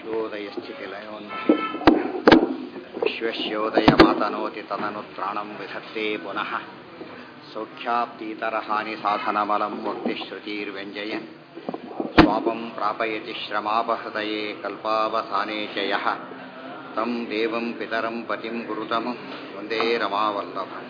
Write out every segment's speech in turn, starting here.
ವಿಶ್ವೋದಯಸ್ಥಿತಿಲಯೋನ್ಮಹಿ ವಿಶ್ವಸ್ಯೋದಯ ಮಾತನೋತಿ ತದನುತ್ರಾಣಂ ವಿಧತ್ತೆ ಪುನಃ ಸೌಖ್ಯಾಪ್ತೀತರಹಾನಿ ಸಾಧನಮಲಂ ವಕ್ತಿಶ್ರುತಿರ್ವ್ಯಂಜಯನ್ ಸ್ವಾಪಂ ಪ್ರಾಪಯತಿ ಶ್ರಮಾಪಹೃದಯೇ ಕಲ್ಪಾವಸಾನೆ ಚ ಯಃ तं देवं पितरं पतिं गुरुतमं वन्दे रमावल्लभम्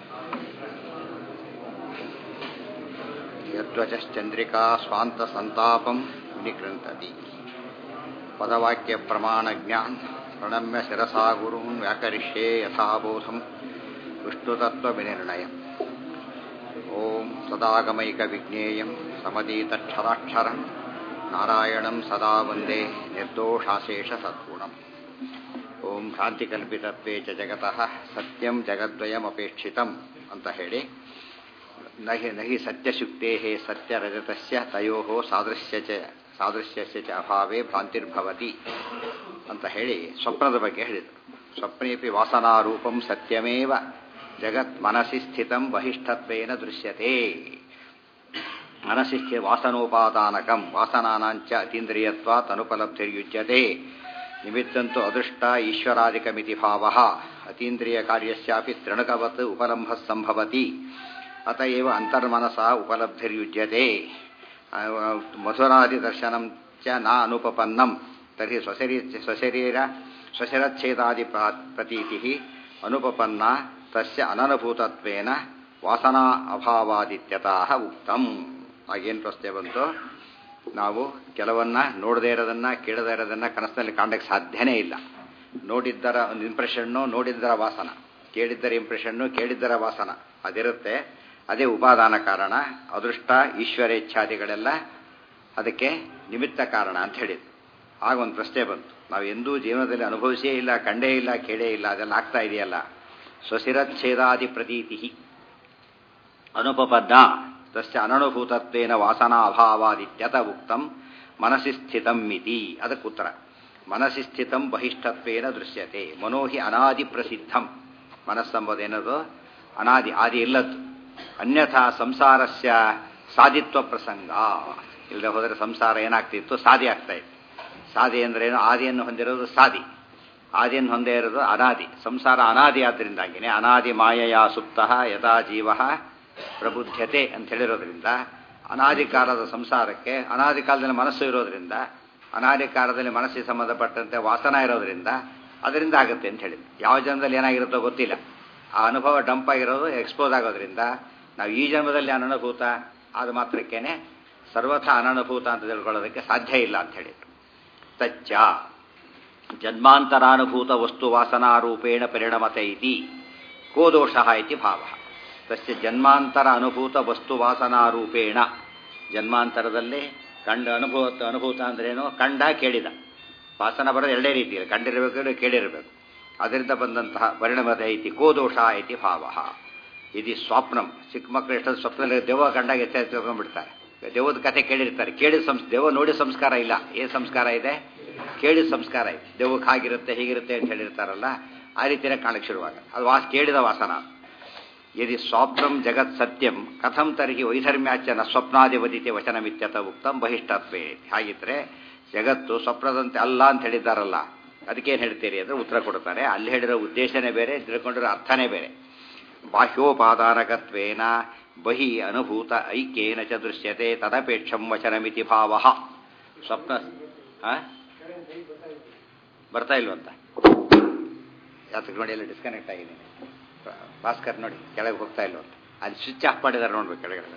यद्वचश्चन्द्रिका स्वान्तसन्तापं विनिकृन्तति पदवाक्यप्रमाणज्ञान् प्रणम्य शिरसा गुरून् व्याकरिष्ये यथाबोधं विष्णुतत्त्वविनिर्णयम् ॐ सदागमैकविज्ञेयं समदीतक्षराक्षरं नारायणं सदा वन्दे निर्दोषाशेषसद्गुणम् ಓಂ ಭ್ರಾಂತಿಕಲ್ಪಿತತ್ವೇ ಚ ಜಗತಃ ಸತ್ಯಂ ಜಗದ್ವಯಮಪೇಕ್ಷಿತಂ ಅಂತ ಹೇಳಿ ನಹಿ ನಹಿ ಸತ್ಯಶುಕ್ತೇ ಸತ್ಯರಜತಸ್ಯ ತಯೋ ಸಾದೃಶ್ಯ ಚ ಸಾದೃಶ್ಯಸ್ಯ ಚ ಅಭಾವೇ ಭ್ರಾಂತಿರ್ಭವತಿ ಅಂತ ಹೇಳಿ ಸ್ವಪ್ನದ ಬಗ್ಗೆ ಹೇಳಿದರು ಸ್ವಪ್ನೇಪಿ ವಾಸನಾರೂಪಂ ಸತ್ಯಮೇವ ಜಗತ್ ಮನಸಿ ಸ್ಥಿತಂ ಬಹಿಷ್ಠತ್ವೇನ ದೃಶ್ಯತೆ ಮನಸಿ ಸ್ಥಿತ ವಾಸನೋಪಾದಾನಕಂ ವಾಸನಾನಾಂಚ ಅತೀಂದ್ರಿಯತ್ವಾತ್ ಅನುಪಲಬ್ಧಿರ್ಯುಜ್ಯತೆ ನಿಮಿತ್ತಂತೂ ಅದೃಷ್ಟ ಈಶ್ವರಾದಿಕಮಿತಿ ಭಾವ ಅತೀಂದ್ರಿಯ ಕಾರ್ಯಸ್ಯಾಪಿ ತೃಣಕವತ್ ಉಪಲಂಭ ಸಂಭವತಿ ಅತಏವ ಅಂತರ್ಮನಸ ಉಪಲಬ್ಧಿರ್ಯುಜ್ಯತೆ ಮಧುರಾದಿದರ್ಶನಂ ಚ ನ ಅನುಪಪನ್ನಂ ತರ್ಹಿ ಸ್ವಶರೀ ಸ್ವಶರೀರ ಸ್ವಶರಚ್ಛೇದಾದಿ ಪ್ರತೀತಿ ಅನುಪಪನ್ನ ತಸ್ಯ ಅನನುಭೂತತ್ವೇನ ವಾಸನಾ ಅಭಾವಾದಿತ್ಯತಃ ಉಕ್ತಂ ಆಗೇನು ಪ್ರಶ್ನೆ ಬಂತು ನಾವು ಕೆಲವನ್ನ ನೋಡದೇ ಇರೋದನ್ನ ಕೇಳದೇ ಇರೋದನ್ನ ಕನಸಿನಲ್ಲಿ ಕಾಣಕ್ಕೆ ಸಾಧ್ಯನೇ ಇಲ್ಲ ನೋಡಿದ್ದರ ಒಂದು ಇಂಪ್ರೆಷನ್ನು ನೋಡಿದ್ದರ ವಾಸನ ಕೇಳಿದ್ದರ ಇಂಪ್ರೆಷನ್ನು ಕೇಳಿದ್ದರ ವಾಸನ ಅದಿರುತ್ತೆ ಅದೇ ಉಪಾದಾನ ಕಾರಣ ಅದೃಷ್ಟ ಈಶ್ವರೇಚ್ಛಾದಿಗಳೆಲ್ಲ ಅದಕ್ಕೆ ನಿಮಿತ್ತ ಕಾರಣ ಅಂತ ಹೇಳಿದ್ರು ಆಗ ಒಂದು ಪ್ರಶ್ನೆ ಬಂತು ನಾವು ಎಂದೂ ಜೀವನದಲ್ಲಿ ಅನುಭವಿಸೇ ಇಲ್ಲ ಕಂಡೇ ಇಲ್ಲ ಕೇಳೇ ಇಲ್ಲ ಅದೆಲ್ಲ ಆಗ್ತಾ ಇದೆಯಲ್ಲ ಸ್ವಶಿರಚ್ಛೇದಾದಿ ಪ್ರತೀತಿ ಅನುಪಪದ್ನ ತಸ್ಯ ಅನನುಭೂತತ್ವೇನ ವಾಸನಾ ಅಭಾವಾದಿತ್ಯತ ಉಕ್ತಂ ಮನಸಿ ಸ್ಥಿತಂ ಮಿತಿ ಅದಕ್ಕೆ ಉತ್ತರ ಮನಸಿ ಸ್ಥಿತಂ ಬಹಿಷ್ಠತ್ವೇನ ದೃಶ್ಯತೆ ಮನೋಹಿ ಅನಾದಿ ಪ್ರಸಿದ್ಧಂ ಮನಸ್ಸಂಬುದೇನದು ಅನಾದಿ ಆದಿ ಇಲ್ಲದ್ದು ಅನ್ಯಥಾ ಸಂಸಾರಸ್ಯ ಸಾಧಿತ್ವ ಪ್ರಸಂಗ ಇಲ್ಲದೆ ಹೋದರೆ ಸಂಸಾರ ಏನಾಗ್ತಿತ್ತು ಸಾದಿ ಆಗ್ತಾ ಇತ್ತು ಸಾದಿ ಅಂದ್ರೇನು ಆದಿಯನ್ನು ಹೊಂದಿರೋದು ಸಾದಿ ಆದಿಯನ್ನು ಹೊಂದೇ ಇರೋದು ಅನಾದಿ ಸಂಸಾರ ಅನಾದಿ ಆದ್ದರಿಂದಾಗಿನೇ ಅನಾದಿ ಮಾಯೆಯ ಸುಪ್ತ ಯಥಾ ಜೀವ ಪ್ರಬುದ್ಧತೆ ಅಂತ ಹೇಳಿರೋದ್ರಿಂದ ಅನಾದಿ ಕಾಲದ ಸಂಸಾರಕ್ಕೆ ಅನಾದಿ ಕಾಲದಲ್ಲಿ ಮನಸ್ಸು ಇರೋದ್ರಿಂದ ಅನಾದಿ ಕಾಲದಲ್ಲಿ ಮನಸ್ಸಿಗೆ ಸಂಬಂಧಪಟ್ಟಂತೆ ವಾಸನ ಇರೋದ್ರಿಂದ ಅದರಿಂದ ಆಗುತ್ತೆ ಅಂತ ಹೇಳಿದ್ರು ಯಾವ ಜನ್ಮದಲ್ಲಿ ಏನಾಗಿರುತ್ತೋ ಗೊತ್ತಿಲ್ಲ ಆ ಅನುಭವ ಡಂಪ್ ಆಗಿರೋದು ಎಕ್ಸ್ಪೋಸ್ ಆಗೋದ್ರಿಂದ ನಾವು ಈ ಜನ್ಮದಲ್ಲಿ ಅನನುಭೂತ ಆದ ಮಾತ್ರಕ್ಕೇನೆ ಸರ್ವಥ ಅನನುಭೂತ ಅಂತ ತಿಳ್ಕೊಳ್ಳೋದಕ್ಕೆ ಸಾಧ್ಯ ಇಲ್ಲ ಅಂತ ಹೇಳಿದ್ರು ತಚ್ಚ ಜನ್ಮಾಂತರಾನುಭೂತ ವಸ್ತು ವಾಸನಾರೂಪೇಣ ಪರಿಣಮತೆ ಇತಿ ಕೋ ದೋಷ ಇತಿ ಭಾವ ತಸ್ಯ ಜನ್ಮಾಂತರ ಅನುಭೂತ ವಸ್ತು ವಾಸನಾರೂಪೇಣ ಜನ್ಮಾಂತರದಲ್ಲಿ ಕಂಡ ಅನುಭವ ಅನುಭೂತ ಅಂದ್ರೇನು ಕಂಡ ಕೇಳಿದ ವಾಸನ ಬರೋದು ಎರಡೇ ರೀತಿಯಲ್ಲಿ ಕಂಡಿರಬೇಕು ಕೇಳಿರಬೇಕು ಅದರಿಂದ ಬಂದಂತಹ ಪರಿಣಮದ ಐತಿ ಗೋದೋಷ ಐತಿ ಭಾವ ಇದು ಸ್ವಪ್ನಂ ಚಿಕ್ಕ ಮಕ್ಕಳು ಎಷ್ಟೊಂದು ಸ್ವಪ್ನದಲ್ಲಿ ದೆವ್ವ ಕಂಡಾಗ ಎಚ್ಚರಿಸ್ಕೊಂಡ್ಬಿಡ್ತಾರೆ ದೆವ್ವದ ಕಥೆ ಕೇಳಿರ್ತಾರೆ ಕೇಳಿದ ಸಂಸ್ ದೆವ್ವ ನೋಡಿ ಸಂಸ್ಕಾರ ಇಲ್ಲ ಏನು ಸಂಸ್ಕಾರ ಇದೆ ಕೇಳಿದ ಸಂಸ್ಕಾರ ಇದೆ ದೆವ್ವಕ್ಕೆ ಹಾಗಿರುತ್ತೆ ಹೀಗಿರುತ್ತೆ ಅಂತ ಹೇಳಿರ್ತಾರಲ್ಲ ಆ ರೀತಿಯೇ ಕಾಣಕ್ಕೆ ಶುರುವಾಗ ಅದು ವಾಸ ಕೇಳಿದ ವಾಸನ ಯದಿ ಸ್ವಾಪ್ನಂ ಜಗತ್ ಸತ್ಯಂ ಕಥಂ ತರ್ಹಿ ವೈಧರ್ಮ್ಯಾಚನ ಸ್ವಪ್ನಾದಿವದಿತೆ ವಚನಮಿತ್ಯತ ಉಕ್ತಂ ಬಹಿಷ್ಠತ್ವೇ ಹಾಗಿದ್ರೆ ಜಗತ್ತು ಸ್ವಪ್ನದಂತೆ ಅಲ್ಲ ಅಂತ ಹೇಳಿದ್ದಾರಲ್ಲ ಅದಕ್ಕೇನು ಹೇಳ್ತೀರಿ ಅಂದರೆ ಉತ್ತರ ಕೊಡ್ತಾರೆ ಅಲ್ಲಿ ಹೇಳಿರೋ ಉದ್ದೇಶನೇ ಬೇರೆ ತಿಳ್ಕೊಂಡಿರೋ ಅರ್ಥನೇ ಬೇರೆ ಬಾಹ್ಯೋಪಾದಾನಕತ್ವೇನ ಬಹಿ ಅನುಭೂತ ಐಕ್ಯೇನ ಚ ದೃಶ್ಯತೆ ತದಪೇಕ್ಷಂ ವಚನಮಿತಿ ಭಾವ ಸ್ವಪ್ನ ಬರ್ತಾ ಇಲ್ವಂತ ಯಾತಕ್ಕೆ ನೋಡಿ ಎಲ್ಲ ಡಿಸ್ಕನೆಕ್ಟ್ ಆಗಿದ್ದೀನಿ ಭಾಸ್ಕರ್ ನೋಡಿ ಕೆಳಗೆ ಹೋಗ್ತಾ ಇಲ್ಲ ಅಂತ ಅಲ್ಲಿ ಸ್ವಿಚ್ ಆಫ್ ಮಾಡಿದಾರೆ ನೋಡ್ಬೇಕು ಕೆಳಗಡೆ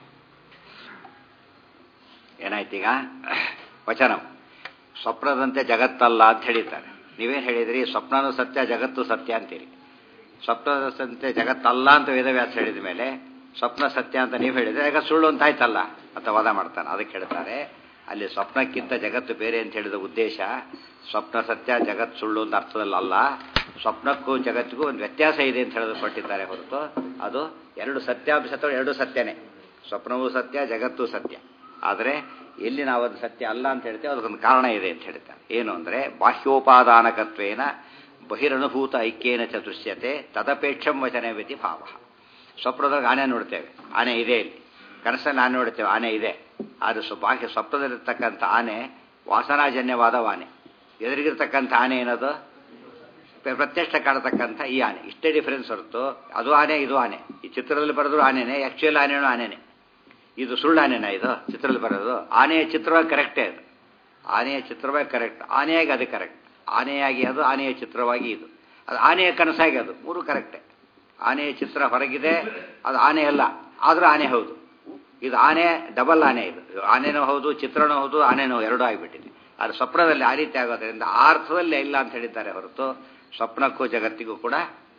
ಏನಾಯ್ತೀಗ ವಚನ ಸ್ವಪ್ನದಂತೆ ಜಗತ್ತಲ್ಲ ಅಂತ ಹೇಳಿದ್ದಾರೆ ನೀವೇನು ಹೇಳಿದ್ರಿ ಸ್ವಪ್ನನೂ ಸತ್ಯ ಜಗತ್ತು ಸತ್ಯ ಅಂತೀರಿ ಸ್ವಪ್ನದಂತೆ ಜಗತ್ತಲ್ಲ ಅಂತ ವೇದವ್ಯಾಸ ಹೇಳಿದ ಮೇಲೆ ಸ್ವಪ್ನ ಸತ್ಯ ಅಂತ ನೀವು ಹೇಳಿದ್ರೆ ಈಗ ಸುಳ್ಳು ಅಂತ ಆಯ್ತಲ್ಲ ಅಂತ ವಾದ ಮಾಡ್ತಾನೆ ಅದಕ್ಕೆ ಹೇಳ್ತಾರೆ ಅಲ್ಲಿ ಸ್ವಪ್ನಕ್ಕಿಂತ ಜಗತ್ತು ಬೇರೆ ಅಂತ ಹೇಳಿದ ಉದ್ದೇಶ ಸ್ವಪ್ನ ಸತ್ಯ ಜಗತ್ ಸುಳ್ಳು ಅಂತ ಅರ್ಥದಲ್ಲಲ್ಲ ಸ್ವಪ್ನಕ್ಕೂ ಜಗತ್ತಿಗೂ ಒಂದು ವ್ಯತ್ಯಾಸ ಇದೆ ಅಂತ ಹೇಳೋದು ಪಟ್ಟಿದ್ದಾರೆ ಹೊರತು ಅದು ಎರಡು ಸತ್ಯಾಂಶಗಳು ಎರಡು ಸತ್ಯನೇ ಸ್ವಪ್ನವೂ ಸತ್ಯ ಜಗತ್ತು ಸತ್ಯ ಆದರೆ ಎಲ್ಲಿ ನಾವು ಅದು ಸತ್ಯ ಅಲ್ಲ ಅಂತ ಹೇಳ್ತೇವೆ ಅದಕ್ಕೊಂದು ಕಾರಣ ಇದೆ ಅಂತ ಹೇಳ್ತಾರೆ ಏನು ಅಂದರೆ ಬಾಹ್ಯೋಪಾದಾನಕತ್ವೇನ ಬಹಿರನುಭೂತ ಐಕ್ಯೇನ ಚ ದೃಶ್ಯತೆ ತದಪೇಕ್ಷಂ ವಚನ ವ್ಯತಿ ಭಾವ ಸ್ವಪ್ನದಾಗ ಆನೆ ನೋಡ್ತೇವೆ ಆನೆ ಇದೆ ಇಲ್ಲಿ ಕನಸಲ್ಲಿ ಆನೆ ನೋಡ್ತೇವೆ ಆನೆ ಇದೆ ಆದರೆ ಬಾಹ್ಯ ಸ್ವಪ್ನದಲ್ಲಿರ್ತಕ್ಕಂಥ ಆನೆ ವಾಸನಾಜನ್ಯವಾದ ಆನೆ ಎದುರಿಗಿರ್ತಕ್ಕಂಥ ಆನೆ ಏನದು ಪ್ರ- ಪ್ರತ್ಯಕ್ಷ ಕಾಣತಕ್ಕಂಥ ಈ ಆನೆ ಇಷ್ಟೇ ಡಿಫರೆನ್ಸ್ ಹೊರತು ಅದು ಆನೆ ಇದು ಆನೆ ಈ ಚಿತ್ರದಲ್ಲಿ ಬರೆದ್ರು ಆನೆನೇ ಆ್ಯಕ್ಚುಯಲ್ ಆನೆನೂ ಆನೆನೇ ಇದು ಸುಳ್ಳು ಆನೆನಾ ಇದು ಚಿತ್ರದಲ್ಲಿ ಬರೋದು ಆನೆಯ ಚಿತ್ರವಾಗಿ ಕರೆಕ್ಟೇ ಅದು ಆನೆಯ ಚಿತ್ರವಾಗಿ ಕರೆಕ್ಟ್ ಆನೆಯಾಗಿ ಅದು ಕರೆಕ್ಟ್ ಆನೆಯಾಗಿ ಅದು ಆನೆಯ ಚಿತ್ರವಾಗಿ ಇದು ಅದು ಆನೆಯ ಕನಸಾಗಿ ಅದು ಮೂರು ಕರೆಕ್ಟೇ ಆನೆಯ ಚಿತ್ರ ಹೊರಗಿದೆ ಅದು ಆನೆ ಅಲ್ಲ ಆದರೂ ಆನೆ ಹೌದು ಇದು ಆನೆ ಡಬಲ್ ಆನೆ ಇದು ಆನೆನೂ ಹೌದು ಚಿತ್ರನೂ ಹೌದು ಆನೆನೂ ಎರಡೂ ಆಗಿಬಿಟ್ಟಿದೆ ಆದರೆ ಸ್ವಪ್ನದಲ್ಲಿ ಆ ರೀತಿ ಆಗೋದ್ರಿಂದ ಆ ಅರ್ಥದಲ್ಲಿ ಇಲ್ಲ ಅಂತ ಹೇಳಿದ್ದಾರೆ ಹೊರತು ಸ್ವಪ್ನಕ್ಕೂ ಜಗತ್ತಿಗೂ ಕೂಡ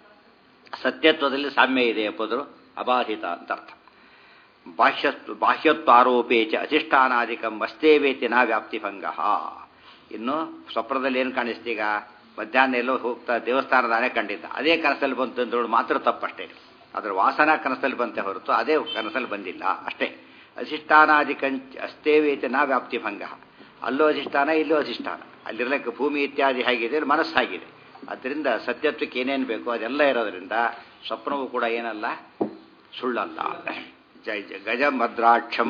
ಸತ್ಯತ್ವದಲ್ಲಿ ಸಾಮ್ಯ ಇದೆ ಎಂಬುದು ಅಬಾಧಿತ ಅಂತ ಅರ್ಥ ಬಾಹ್ಯ ಬಾಹ್ಯತ್ವಾರೋಪೇ ಚ ಅಧಿಷ್ಠಾನಾಧಿಕಂ ವಸ್ತೇವೇತಿ ನಾ ವ್ಯಾಪ್ತಿಭಂಗ ಇನ್ನು ಸ್ವಪ್ನದಲ್ಲಿ ಏನು ಕಾಣಿಸ್ತೀಗ ಮಧ್ಯಾಹ್ನ ಎಲ್ಲೋ ಹೋಗ್ತಾ ದೇವಸ್ಥಾನದ ಆನೆ ಕಂಡಿದ್ದ ಅದೇ ಕನಸಲ್ಲಿ ಬಂತು ಅಂದ್ರೂ ಮಾತ್ರ ತಪ್ಪಷ್ಟೇ ಅದರ ವಾಸನಾ ಕನಸಲ್ಲಿ ಬಂತೆ ಹೊರತು ಅದೇ ಕನಸಲ್ಲಿ ಬಂದಿಲ್ಲ ಅಷ್ಟೇ ಅಧಿಷ್ಠಾನಾಧಿಕಂಚ ಅಸ್ತೇವೇತಿ ನಾ ವ್ಯಾಪ್ತಿಭಂಗ ಅಲ್ಲೂ ಅಧಿಷ್ಠಾನ ಇಲ್ಲೂ ಅಧಿಷ್ಠಾನ ಅಲ್ಲಿರ್ಲಿಕ್ಕೆ ಭೂಮಿ ಇತ್ಯಾದಿ ಹೇಗಿದೆ ಮನಸ್ಸಾಗಿದೆ ಅದರಿಂದ ಸತ್ಯತ್ವಕ್ಕೆ ಏನೇನು ಬೇಕೋ ಅದೆಲ್ಲ ಇರೋದ್ರಿಂದ ಸ್ವಪ್ನವೂ ಕೂಡ ಏನಲ್ಲ ಸುಳ್ಳಲ್ಲ ಜೈ ಜ ಗಜಮದ್ರಾಕ್ಷಂ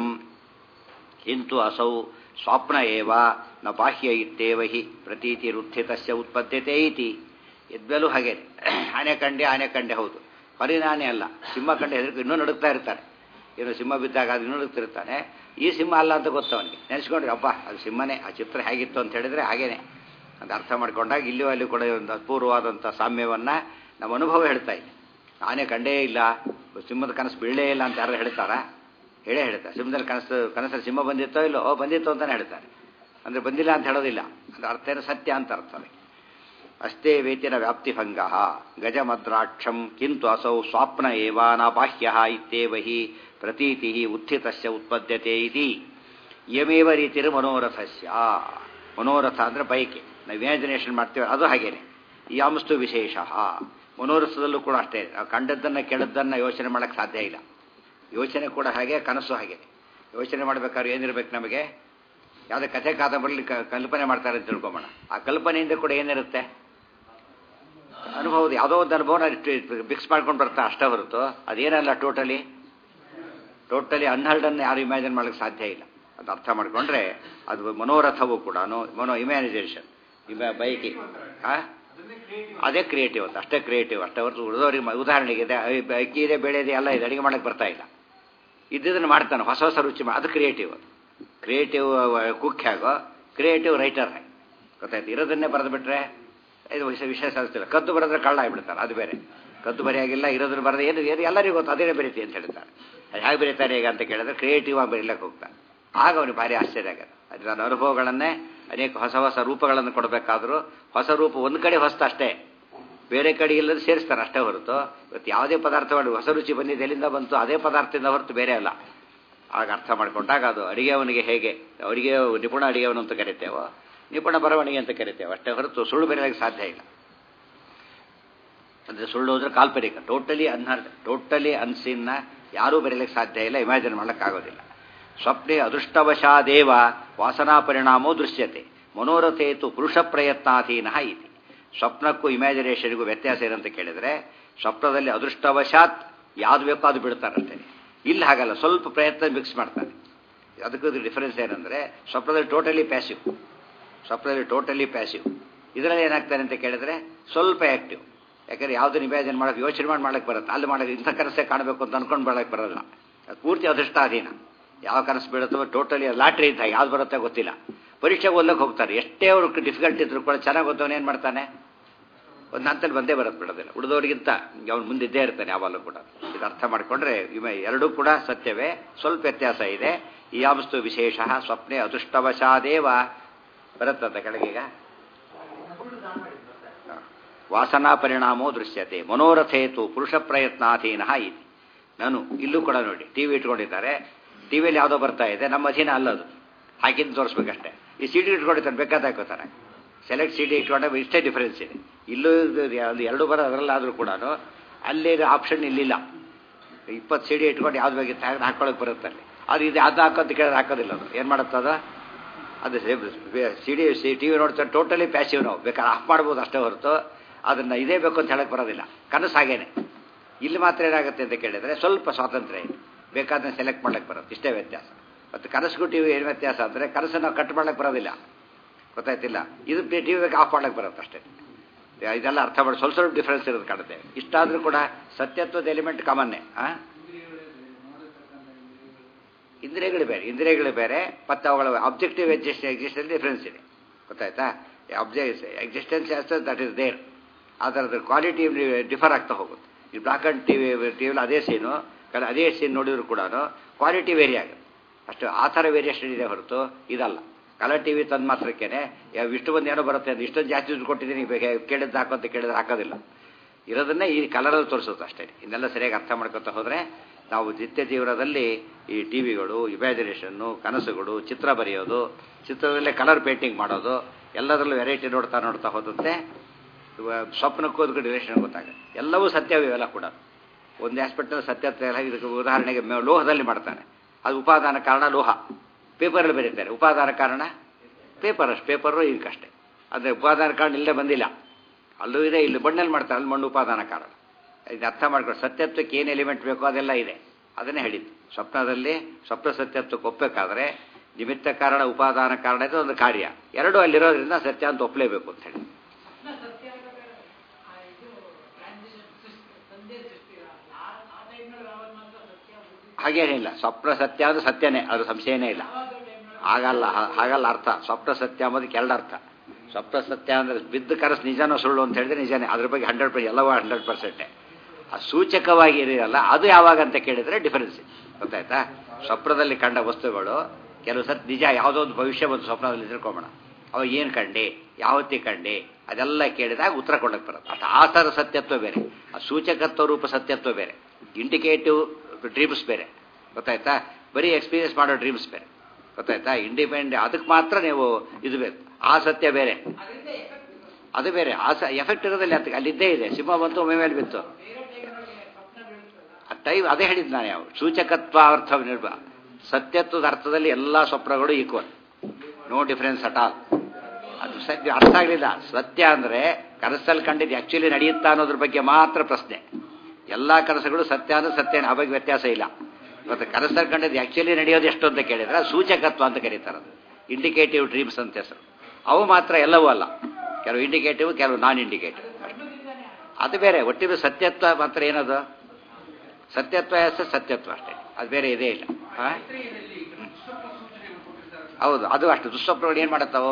ಕಿಂತು ಅಸೌ ಸ್ವಪ್ನ ಏವ ನ ಬಾಹ್ಯ ಇತ್ತೇವ ಹಿ ಪ್ರತೀತಿರುತ್ಥಿತಸ್ಯ ಉತ್ಪದ್ಯತೆ ಇತಿ ಎದ್ಮೇಲೂ ಹಾಗೆ ಆನೆ ಕಂಡೆ ಆನೆ ಕಂಡೆ ಹೌದು ಹೊರಿನ ಆನೆ ಅಲ್ಲ ಸಿಂಹ ಕಂಡೆ ಹೆದರ್ಕೊಂಡು ಇನ್ನೂ ನಡುಕ್ತಾ ಇರ್ತಾರೆ ಏನು ಸಿಂಹ ಬಿದ್ದಾಗ ಅದು ಇನ್ನೂ ನಡುಕ್ತಿರ್ತಾನೆ ಈ ಸಿಂಹ ಅಲ್ಲ ಅಂತ ಗೊತ್ತು ಅವನಿಗೆ ನೆನೆಸ್ಕೊಂಡ್ರೆ ಅಬ್ಬಾ ಅದು ಸಿಂಹನೇ ಆ ಚಿತ್ರ ಹೇಗಿತ್ತು ಅಂತ ಹೇಳಿದ್ರೆ ಹಾಗೇನೆ ಅಂತ ಅರ್ಥ ಮಾಡ್ಕೊಂಡಾಗ ಇಲ್ಲಿ ಅಲ್ಲಿ ಕೂಡ ಒಂದು ಅಪೂರ್ವವಾದಂಥ ಸಾಮ್ಯವನ್ನು ನಮ್ಮ ಅನುಭವ ಹೇಳ್ತಾ ಇದೆ ಆನೆ ಕಂಡೇ ಇಲ್ಲ ಸಿಂಹದ ಕನಸು ಬೀಳೇ ಇಲ್ಲ ಅಂತ ಯಾರು ಹೇಳ್ತಾರಾ ಹೇಳೇ ಹೇಳ್ತಾರೆ ಸಿಂಹದಲ್ಲಿ ಕನಸು ಕನಸಲ್ಲಿ ಸಿಂಹ ಬಂದಿತ್ತೋ ಇಲ್ಲೋ ಓ ಬಂದಿತ್ತು ಅಂತಾನೆ ಹೇಳ್ತಾರೆ ಅಂದರೆ ಬಂದಿಲ್ಲ ಅಂತ ಹೇಳೋದಿಲ್ಲ ಅದು ಅರ್ಥ ಏನು ಸತ್ಯ ಅಂತ ಅರ್ಥ ಅದಕ್ಕೆ ಅಷ್ಟೇ ವೇತಿನ ವ್ಯಾಪ್ತಿಭಂಗ ಗಜಮದ್ರಾಕ್ಷಂ ಕಿಂತು ಅಸೌ ಸ್ವಾಪ್ನ ಏವ ನ ಬಾಹ್ಯ ಇತ್ಯೇವ ಹಿ ಪ್ರತೀತಿ ಉತ್ಥಿತಸ್ಯ ಉತ್ಪದ್ಯತೆ ಇತಿ ಯಮೇವ ರೀತಿರು ಮನೋರಥಸ್ಯ ಮನೋರಥ ಅಂದರೆ ಬೈಕೆ ನಾವು ಇಮ್ಯಾಜಿನೇಷನ್ ಮಾಡ್ತೀವಿ ಅದು ಹಾಗೇನೆ ಯಾಮಸ್ತು ವಿಶೇಷ ಮನೋರಥದಲ್ಲೂ ಕೂಡ ಅಷ್ಟೇ ನಾವು ಕಂಡದ್ದನ್ನು ಕೆಳದ್ದನ್ನು ಯೋಚನೆ ಮಾಡೋಕ್ಕೆ ಸಾಧ್ಯ ಇಲ್ಲ ಯೋಚನೆ ಕೂಡ ಹಾಗೆ ಕನಸು ಹಾಗೆ ಯೋಚನೆ ಮಾಡಬೇಕಾದ್ರೆ ಏನಿರ್ಬೇಕು ನಮಗೆ ಯಾವುದೇ ಕಥೆ ಕಾದಂಬರಿ ಕಲ್ಪನೆ ಮಾಡ್ತಾರೆ ಅಂತ ತಿಳ್ಕೊಂಬೋಣ ಆ ಕಲ್ಪನೆಯಿಂದ ಕೂಡ ಏನಿರುತ್ತೆ ಅನುಭವದ ಯಾವುದೋ ಒಂದು ಅನುಭವನ ಫಿಕ್ಸ್ ಮಾಡ್ಕೊಂಡು ಬರ್ತಾ ಅಷ್ಟೇ ಹೊರತು ಅದೇನಲ್ಲ ಟೋಟಲಿ ಟೋಟಲಿ ಅನ್ಹರ್ಡನ್ನು ಯಾರು ಇಮ್ಯಾಜಿನ್ ಮಾಡೋಕ್ಕೆ ಸಾಧ್ಯ ಇಲ್ಲ ಅದು ಅರ್ಥ ಮಾಡಿಕೊಂಡ್ರೆ ಅದು ಮನೋರಥವೂ ಕೂಡ ಮನೋ ಇಮ್ಯಾನಿಜೇಷನ್ ಇಮ್ಯಾ ಬೈಕಿ ಅದೇ ಕ್ರಿಯೇಟಿವ್ ಅಂತ ಅಷ್ಟೇ ಕ್ರಿಯೇಟಿವ್ ಅಷ್ಟೇ ಹೊರತು ಉಳಿದವ್ರಿಗೆ ಉದಾಹರಣೆಗೆ ಇದೆ ಅಕ್ಕಿ ಇದೆ ಬೇಳೆ ಇದೆ ಎಲ್ಲ ಇದೆ ಅಡುಗೆ ಮಾಡೋಕ್ಕೆ ಬರ್ತಾ ಇಲ್ಲ ಇದ್ದಿದ್ದನ್ನು ಮಾಡ್ತಾನೆ ಹೊಸ ಹೊಸ ರುಚಿ ಅದು ಕ್ರಿಯೇಟಿವ್ ಅದು ಕ್ರಿಯೇಟಿವ್ ಕುಕ್ ಹೇಗೋ ಕ್ರಿಯೇಟಿವ್ ರೈಟರ್ ಗೊತ್ತಾಯ್ತು ಇರೋದನ್ನೇ ಬರೆದು ಬಿಟ್ರೆ ಇದು ವಿಷಯ ವಿಷಯ ಸಾಧಿಸ್ತಿಲ್ಲ ಕದ್ದು ಬರೆದ್ರೆ ಕಳ್ಳ ಆಗಿಬಿಡ್ತಾರೆ ಅದು ಬೇರೆ ಕದ್ದು ಬರೆಯಾಗಿಲ್ಲ ಇರೋದನ್ನು ಬರೆದು ಏನು ಏನು ಎಲ್ಲರಿಗೂ ಗೊತ್ತು ಅದೇ ಬರೀತಿ ಅಂತ ಹೇಳ್ತಾರೆ ಅದು ಹೇಗೆ ಬರೀತಾರೆ ಈಗ ಅಂತ ಕೇಳಿದ್ರೆ ಕ್ರಿಯೇಟಿವ್ ಆಗಿ ಬರೀಲಕ್ಕೆ ಹೋಗ್ತಾನೆ ಆಗ ಅವನಿಗೆ ಭಾರಿ ಆಶ್ಚರ್ಯ ಆಗುತ್ತೆ ಅದು ನನ್ನ ಅನುಭವಗಳನ್ನೇ ಅನೇಕ ಹೊಸ ಹೊಸ ರೂಪಗಳನ್ನು ಕೊಡಬೇಕಾದ್ರೂ ಹೊಸ ರೂಪ ಒಂದು ಕಡೆ ಹೊಸ್ತು ಅಷ್ಟೇ ಬೇರೆ ಕಡೆ ಇಲ್ಲದ ಸೇರಿಸ್ತಾರೆ ಅಷ್ಟೇ ಹೊರತು ಇವತ್ತು ಯಾವುದೇ ಪದಾರ್ಥ ಮಾಡಿ ಹೊಸ ರುಚಿ ಬಂದಿದ್ದು ಎಲ್ಲಿಂದ ಬಂತು ಅದೇ ಪದಾರ್ಥದಿಂದ ಹೊರತು ಬೇರೆ ಅಲ್ಲ ಆಗ ಅರ್ಥ ಮಾಡ್ಕೊಂಡಾಗ ಅದು ಅಡಿಗೆಯವನಿಗೆ ಹೇಗೆ ಅಡಿಗೆ ನಿಪುಣ ಅಡಿಗೆವನು ಅಂತ ಕರಿತೇವೋ ನಿಪುಣ ಬರವಣಿಗೆ ಅಂತ ಕರಿತೇವೆ ಅಷ್ಟೇ ಹೊರತು ಸುಳ್ಳು ಬರೆಯಲಿಕ್ಕೆ ಸಾಧ್ಯ ಇಲ್ಲ ಅಂದರೆ ಸುಳ್ಳು ಹೋದ್ರೆ ಕಾಲ್ಪನಿಕ ಟೋಟಲಿ ಅನ್ಹರ್ಡ್ ಟೋಟಲಿ ಅನ್ಸೀನ್ನ ಯಾರೂ ಬರೆಯಲಿಕ್ಕೆ ಸಾಧ್ಯ ಇಲ್ಲ ಇಮ್ಯಾಜಿನ್ ಮಾಡೋಕ್ಕಾಗೋದಿಲ್ಲ ಸ್ವಪ್ನೆ ಅದೃಷ್ಟವಶಾದೇವ ವಾಸನಾ ಪರಿಣಾಮೋ ದೃಶ್ಯತೆ ಮನೋರಥೇತು ಪುರುಷ ಪ್ರಯತ್ನಾಧೀನ ಇತಿ ಸ್ವಪ್ನಕ್ಕೂ ಇಮ್ಯಾಜಿನೇಷನ್ಗೂ ವ್ಯತ್ಯಾಸ ಏನಂತ ಕೇಳಿದರೆ ಸ್ವಪ್ನದಲ್ಲಿ ಅದೃಷ್ಟವಶಾತ್ ಯಾವ್ದು ಬೇಕೋ ಅದು ಬಿಡ್ತಾರಷ್ಟೇ ಇಲ್ಲಿ ಹಾಗಲ್ಲ ಸ್ವಲ್ಪ ಪ್ರಯತ್ನ ಮಿಕ್ಸ್ ಮಾಡ್ತಾರೆ ಅದಕ್ಕೂ ಡಿಫರೆನ್ಸ್ ಏನಂದರೆ ಸ್ವಪ್ನದಲ್ಲಿ ಟೋಟಲಿ ಪ್ಯಾಸಿವ್ ಸ್ವಪ್ನದಲ್ಲಿ ಟೋಟಲಿ ಪ್ಯಾಸಿವ್ ಇದರಲ್ಲಿ ಏನಾಗ್ತಾರೆ ಅಂತ ಕೇಳಿದ್ರೆ ಸ್ವಲ್ಪ ಆ್ಯಕ್ಟಿವ್ ಯಾಕಂದ್ರೆ ಯಾವುದನ್ನು ಇಮ್ಯಾಜಿನ್ ಮಾಡೋಕೆ ಯೋಚನೆ ಮಾಡಿ ಮಾಡಕ್ಕೆ ಬರುತ್ತೆ ಅಲ್ಲಿ ಮಾಡೋಕೆ ಇಂಥ ಕನಸೇ ಕಾಣಬೇಕು ಅಂತ ಅನ್ಕೊಂಡು ಮಾಡಕ್ಕೆ ಬರೋಲ್ಲ ಅದು ಪೂರ್ತಿ ಅದೃಷ್ಟಾಧೀನ ಯಾವ ಕನಸು ಬೀಳುತ್ತೋ ಟೋಟಲಿ ಲಾಟ್ರಿ ಇದ್ದ ಯಾವ್ದು ಬರುತ್ತೆ ಗೊತ್ತಿಲ್ಲ ಪರೀಕ್ಷೆಗೆ ಓದಕ್ಕೆ ಹೋಗ್ತಾರೆ ಎಷ್ಟೇ ಅವ್ರು ಡಿಫಿಕಲ್ಟ್ ಇದ್ರು ಕೂಡ ಚೆನ್ನಾಗಿ ಓದೋನು ಏನು ಮಾಡ್ತಾನೆ ಒಂದು ಹಂತಲ್ಲಿ ಬಂದೇ ಬರೋದು ಬಿಡೋದಿಲ್ಲ ಉಳಿದವರಿಗಿಂತ ಅವನು ಮುಂದಿದ್ದೇ ಇರ್ತಾನೆ ಯಾವಾಗಲೂ ಕೂಡ ಇದು ಅರ್ಥ ಮಾಡಿಕೊಂಡ್ರೆ ಇವ ಎರಡೂ ಕೂಡ ಸತ್ಯವೇ ಸ್ವಲ್ಪ ವ್ಯತ್ಯಾಸ ಇದೆ ಈ ಯಾವಸ್ತು ವಿಶೇಷ ಸ್ವಪ್ನೆ ಅದೃಷ್ಟವಶಾದೇವ ಬರುತ್ತಂತ ಕೆಳಗೀಗ ವಾಸನಾ ಪರಿಣಾಮೋ ದೃಶ್ಯತೆ ಮನೋರಥೇತು ಪುರುಷ ಪ್ರಯತ್ನಾಧೀನ ಇತಿ ನಾನು ಇಲ್ಲೂ ಕೂಡ ನೋಡಿ ಟಿ ವಿ ಇಟ್ಕೊಂಡಿದ್ದಾರೆ ಟಿ ವಿಯಲ್ಲಿ ಯಾವುದೋ ಬರ್ತಾ ಇದೆ ನಮ್ಮ ಅಧೀನ ಅಲ್ಲದು ಹಾಕಿದ್ದು ತೋರಿಸ್ಬೇಕಷ್ಟೇ ಈ ಸಿ ಡಿ ಇಟ್ಕೊಂಡಿರ್ತಾರೆ ಬೇಕಾದ ಹಾಕೋತಾರೆ ಸೆಲೆಕ್ಟ್ ಸಿ ಡಿ ಇಟ್ಕೊಂಡ್ರೆ ಇಷ್ಟೇ ಡಿಫರೆನ್ಸ್ ಇದೆ ಇಲ್ಲೂ ಅದು ಎರಡು ಬರೋ ಅದರಲ್ಲಾದರೂ ಕೂಡ ಅಲ್ಲಿ ಆಪ್ಷನ್ ಇಲ್ಲಿಲ್ಲ ಇಪ್ಪತ್ತು ಸಿ ಡಿ ಇಟ್ಕೊಂಡು ಯಾವ್ದು ಬೇಕಿತ್ತು ಹಾಗೆ ಹಾಕೊಳ್ಳೋಕೆ ಬರುತ್ತೆ ಅಲ್ಲಿ ಅದು ಇದು ಅದು ಹಾಕೋದು ಕೇಳಿದ್ರೆ ಹಾಕೋದಿಲ್ಲ ಅದು ಏನು ಮಾಡುತ್ತದ ಅದು C D C T V ನೋಡ್ತಾರೆ ಟೋಟಲಿ ಪ್ಯಾಸಿವ್ ನಾವು ಬೇಕಾದ್ರೆ ಆಫ್ ಮಾಡ್ಬೋದು ಅಷ್ಟೇ ಹೊರತು ಅದನ್ನು ಇದೇ ಬೇಕು ಅಂತ ಹೇಳಕ್ಕೆ ಬರೋದಿಲ್ಲ ಕನಸು ಹಾಗೇನೆ ಇಲ್ಲಿ ಮಾತ್ರ ಏನಾಗುತ್ತೆ ಅಂತ ಕೇಳಿದರೆ ಸ್ವಲ್ಪ ಸ್ವಾತಂತ್ರ್ಯ ಇದೆ ಬೇಕಾದ್ರೆ ಸೆಲೆಕ್ಟ್ ಮಾಡ್ಲಿಕ್ಕೆ ಬರುತ್ತೆ ಇಷ್ಟೇ ವ್ಯತ್ಯಾಸ ಮತ್ತು ಕನಸುಗೂ ಟಿ ವಿ ಏನು ವ್ಯತ್ಯಾಸ ಅಂದರೆ ಕನಸನ್ನು ನಾವು ಕಟ್ ಮಾಡ್ಲಿಕ್ಕೆ ಬರೋದಿಲ್ಲ ಗೊತ್ತಾಯ್ತಿಲ್ಲ ಇದು ಟಿ ವಿ ಆಫ್ ಮಾಡ್ಲಿಕ್ಕೆ ಬರುತ್ತೆ ಅಷ್ಟೇ ಇದೆಲ್ಲ ಅರ್ಥ ಮಾಡಿ ಸ್ವಲ್ಪ ಸ್ವಲ್ಪ ಡಿಫ್ರೆನ್ಸ್ ಇರೋದು ಕಾಣುತ್ತೆ ಇಷ್ಟಾದರೂ ಕೂಡ ಸತ್ಯತ್ವದ ಎಲಿಮೆಂಟ್ ಕಾಮನ್ನೇ ಆ ಇಂದ್ರಿಯಗಳು ಬೇರೆ ಇಂದ್ರಿಯಗಳು ಬೇರೆ ಮತ್ತು ಅವುಗಳ ಅಬ್ಜೆಕ್ಟಿವ್ ಎಕ್ಸಿಸ್ಟ್ ಎಕ್ಸಿಸ್ಟೆನ್ಸ್ ಡಿಫ್ರೆನ್ಸ್ ಇದೆ ಗೊತ್ತಾಯ್ತಾ object existence as that is there ಅದರದ್ದು ಕ್ವಾಲಿಟಿ ಡಿಫರ್ ಆಗ್ತಾ ಹೋಗುತ್ತೆ ಈ block and T V T ವಿಲಿ ಅದೇ ಸೀನು ಅದೇ ಸೀನ್ ನೋಡಿದ್ರು ಕೂಡ ಕ್ವಾಲಿಟಿ ವೇರಿ ಆಗುತ್ತೆ ಅಷ್ಟು ಆ ಥರ ವೇರಿಯೇಷನ್ ಇದೆ ಹೊರತು ಇದಲ್ಲ ಕಲರ್ ಟಿ ವಿ ತಂದು ಮಾತ್ರಕ್ಕೇನೆ ಇಷ್ಟು ಬಂದು ಏನೋ ಬರುತ್ತೆ ಅಂತ ಇಷ್ಟೊಂದು ಜಾಸ್ತಿ ದುಡ್ಡು ಕೊಟ್ಟಿದ್ದೀನಿ ಕೇಳಿದ್ದು ಹಾಕೋ ಅಂತ ಕೇಳಿದ್ರೆ ಹಾಕೋದಿಲ್ಲ ಇರೋದನ್ನೇ ಈ ಕಲರಲ್ಲಿ ತೋರಿಸುತ್ತೆ ಅಷ್ಟೇ ಇದನ್ನೆಲ್ಲ ಸರಿಯಾಗಿ ಅರ್ಥ ಮಾಡ್ಕೊತಾ ಹೋದರೆ ನಾವು ನಿತ್ಯ ಜೀವನದಲ್ಲಿ ಈ ಟಿ ವಿಗಳು ಇಮ್ಯಾಜಿನೇಷನ್ನು ಕನಸುಗಳು ಚಿತ್ರ ಬರೆಯೋದು ಚಿತ್ರದಲ್ಲೇ ಕಲರ್ ಪೇಂಟಿಂಗ್ ಮಾಡೋದು ಎಲ್ಲದರಲ್ಲೂ ವೆರೈಟಿ ನೋಡ್ತಾ ನೋಡ್ತಾ ಹೋದಂತೆ ಸ್ವಪ್ನಕ್ಕೂ ಅದಕ್ಕೆ ರಿಲೇಷನ್ ಗೊತ್ತಾಗುತ್ತೆ ಎಲ್ಲವೂ ಸತ್ಯವೇ ಇವೆಲ್ಲ ಕೂಡ ಒಂದು ಆಸ್ಪೆಕ್ಟಲ್ಲಿ ಸತ್ಯತ್ವ ಎಲ್ಲ ಇದಕ್ಕೆ ಉದಾಹರಣೆಗೆ ಲೋಹದಲ್ಲಿ ಮಾಡ್ತಾನೆ ಅದು ಉಪಾದಾನ ಕಾರಣ ಲೋಹ ಪೇಪರಲ್ಲಿ ಬರೀತಾರೆ ಉಪಾದಾನ ಕಾರಣ ಪೇಪರ್ ಅಷ್ಟು ಪೇಪರು ಇದಕ್ಕಷ್ಟೇ ಅಂದರೆ ಉಪಾದಾನ ಕಾರಣ ಇಲ್ಲೇ ಬಂದಿಲ್ಲ ಅಲ್ಲೂ ಇದೆ ಇಲ್ಲಿ ಮಣ್ಣಲ್ಲಿ ಮಾಡ್ತಾರೆ ಅಲ್ಲಿ ಮಣ್ಣು ಉಪಾದಾನ ಕಾರಣ ಇದು ಅರ್ಥ ಮಾಡ್ಕೊಂಡು ಸತ್ಯತ್ವಕ್ಕೆ ಏನು ಎಲಿಮೆಂಟ್ ಬೇಕೋ ಅದೆಲ್ಲ ಇದೆ ಅದನ್ನೇ ಹೇಳಿದ್ದು ಸ್ವಪ್ನದಲ್ಲಿ ಸ್ವಪ್ನ ಸತ್ಯತ್ವಕ್ಕೆ ಒಪ್ಪಬೇಕಾದ್ರೆ ನಿಮಿತ್ತ ಕಾರಣ ಉಪಾದಾನ ಕಾರಣ ಇದು ಒಂದು ಕಾರ್ಯ ಎರಡೂ ಅಲ್ಲಿರೋದ್ರಿಂದ ಸತ್ಯ ಅಂತ ಒಪ್ಪಲೇಬೇಕು ಅಂತ ಹೇಳಿ ಹಾಗೇನಿಲ್ಲ ಸ್ವಪ್ನ ಸತ್ಯ ಅಂದ್ರೆ ಸತ್ಯನೇ ಅದು ಸಂಶಯನೇ ಇಲ್ಲ ಹಾಗಲ್ಲ ಹಾಗಲ್ಲ ಅರ್ಥ ಸ್ವಪ್ನ ಸತ್ಯ ಅಂಬೋದಕ್ಕೆ ಎರಡು ಅರ್ಥ ಸ್ವಪ್ನ ಸತ್ಯ ಅಂದ್ರೆ ಬಿದ್ದ ಕನಸು ನಿಜನೋ ಸುಳ್ಳು ಅಂತ ಹೇಳಿದ್ರೆ ನಿಜನೇ ಅದ್ರ ಬಗ್ಗೆ ಹಂಡ್ರೆಡ್ ಪರ್ಸೆಂಟ್ ಎಲ್ಲವೂ ಹಂಡ್ರೆಡ್ ಪರ್ಸೆಂಟೇ ಆ ಸೂಚಕವಾಗಿ ಇರಲ್ಲ ಅದು ಯಾವಾಗ ಅಂತ ಕೇಳಿದ್ರೆ ಡಿಫರೆನ್ಸ್ ಗೊತ್ತಾಯ್ತಾ ಸ್ವಪ್ನದಲ್ಲಿ ಕಂಡ ವಸ್ತುಗಳು ಕೆಲವು ಸತ್ ನಿಜ ಯಾವುದೋ ಒಂದು ಭವಿಷ್ಯ ಒಂದು ಸ್ವಪ್ನದಲ್ಲಿ ತಿಳ್ಕೊಂಬೋಣ ಅವಾಗ ಏನು ಕಂಡೆ ಯಾವತ್ತಿ ಕಂಡೆ ಅದೆಲ್ಲ ಕೇಳಿದಾಗ ಉತ್ತರ ಕೊಡಕ್ಕೆ ಬರುತ್ತೆ ಅಷ್ಟು ಆ ಥರ ಸತ್ಯತ್ವ ಬೇರೆ ಆ ಸೂಚಕತ್ವ ರೂಪ ಸತ್ಯತ್ವ ಬೇರೆ ಇಂಡಿಕೇಟಿವ್ ಡ್ರೀಮ್ಸ್ ಬೇರೆ ಗೊತ್ತಾಯ್ತಾ ಬರೀ ಎಕ್ಸ್ಪೀರಿಯನ್ಸ್ ಮಾಡೋ ಡ್ರೀಮ್ಸ್ ಬೇರೆ ಗೊತ್ತಾಯ್ತಾ ಇಂಡಿಪೆಂಡೆಂಟ್ ಅದಕ್ಕೆ ಮಾತ್ರ ನೀವು ಇದು ಬೇಕು ಆ ಸತ್ಯ ಬೇರೆ ಅದು ಬೇರೆ ಆ ಸ ಎಫೆಕ್ಟ್ ಇರೋದಿಲ್ಲ ಅಂತ ಅಲ್ಲಿದ್ದೇ ಇದೆ ಸಿಂಹ ಬಂತು ಒಮ್ಮೆ ಮೇಲೆ ಬಿತ್ತು ಟೈಮ್ ಅದೇ ಹೇಳಿದ್ದು ನಾನು ಯಾವ ಸೂಚಕತ್ವ ಅರ್ಥ ನಿರ್ಭ ಸತ್ಯತ್ವದ ಅರ್ಥದಲ್ಲಿ ಎಲ್ಲ ಸ್ವಪ್ನಗಳು equal no difference at all ಅದು ಸತ್ಯ ಅರ್ಥ ಆಗಲಿಲ್ಲ ಸತ್ಯ ಅಂದರೆ ಕನಸಲ್ಲಿ ಕಂಡಿದ್ದು ಆ್ಯಕ್ಚುಲಿ ನಡೆಯುತ್ತಾ ಅನ್ನೋದ್ರ ಬಗ್ಗೆ ಮಾತ್ರ ಪ್ರಶ್ನೆ ಎಲ್ಲ ಕನಸುಗಳು ಸತ್ಯ ಅನ್ನೋ ಸತ್ಯ ಆ ಬಗ್ಗೆ ವ್ಯತ್ಯಾಸ ಇಲ್ಲ ಮತ್ತು ಕನಸಲ್ಲಿ ಕಂಡಿದ್ದು ಆ್ಯಕ್ಚುಲಿ ನಡೆಯೋದು ಎಷ್ಟು ಅಂತ ಕೇಳಿದ್ರೆ ಸೂಚಕತ್ವ ಅಂತ ಕರೀತಾರೆ ಅದು ಇಂಡಿಕೇಟಿವ್ ಡ್ರೀಮ್ಸ್ ಅಂತ ಹೆಸರು ಅವು ಮಾತ್ರ ಎಲ್ಲವೂ ಅಲ್ಲ ಕೆಲವು ಇಂಡಿಕೇಟಿವ್ ಕೆಲವು ನಾನ್ ಇಂಡಿಕೇಟಿವ್ ಅದು ಬೇರೆ ಒಟ್ಟಿಗೆ ಸತ್ಯತ್ವ ಮಾತ್ರ ಏನದು ಸತ್ಯತ್ವ ಹೆಸರು ಸತ್ಯತ್ವ ಅಷ್ಟೇ ಅದು ಬೇರೆ ಇದೇ ಇಲ್ಲ ಹೌದು ಅದು ಅಷ್ಟು ದುಸ್ವಪ್ನಗಳು ಏನು ಮಾಡುತ್ತಾವು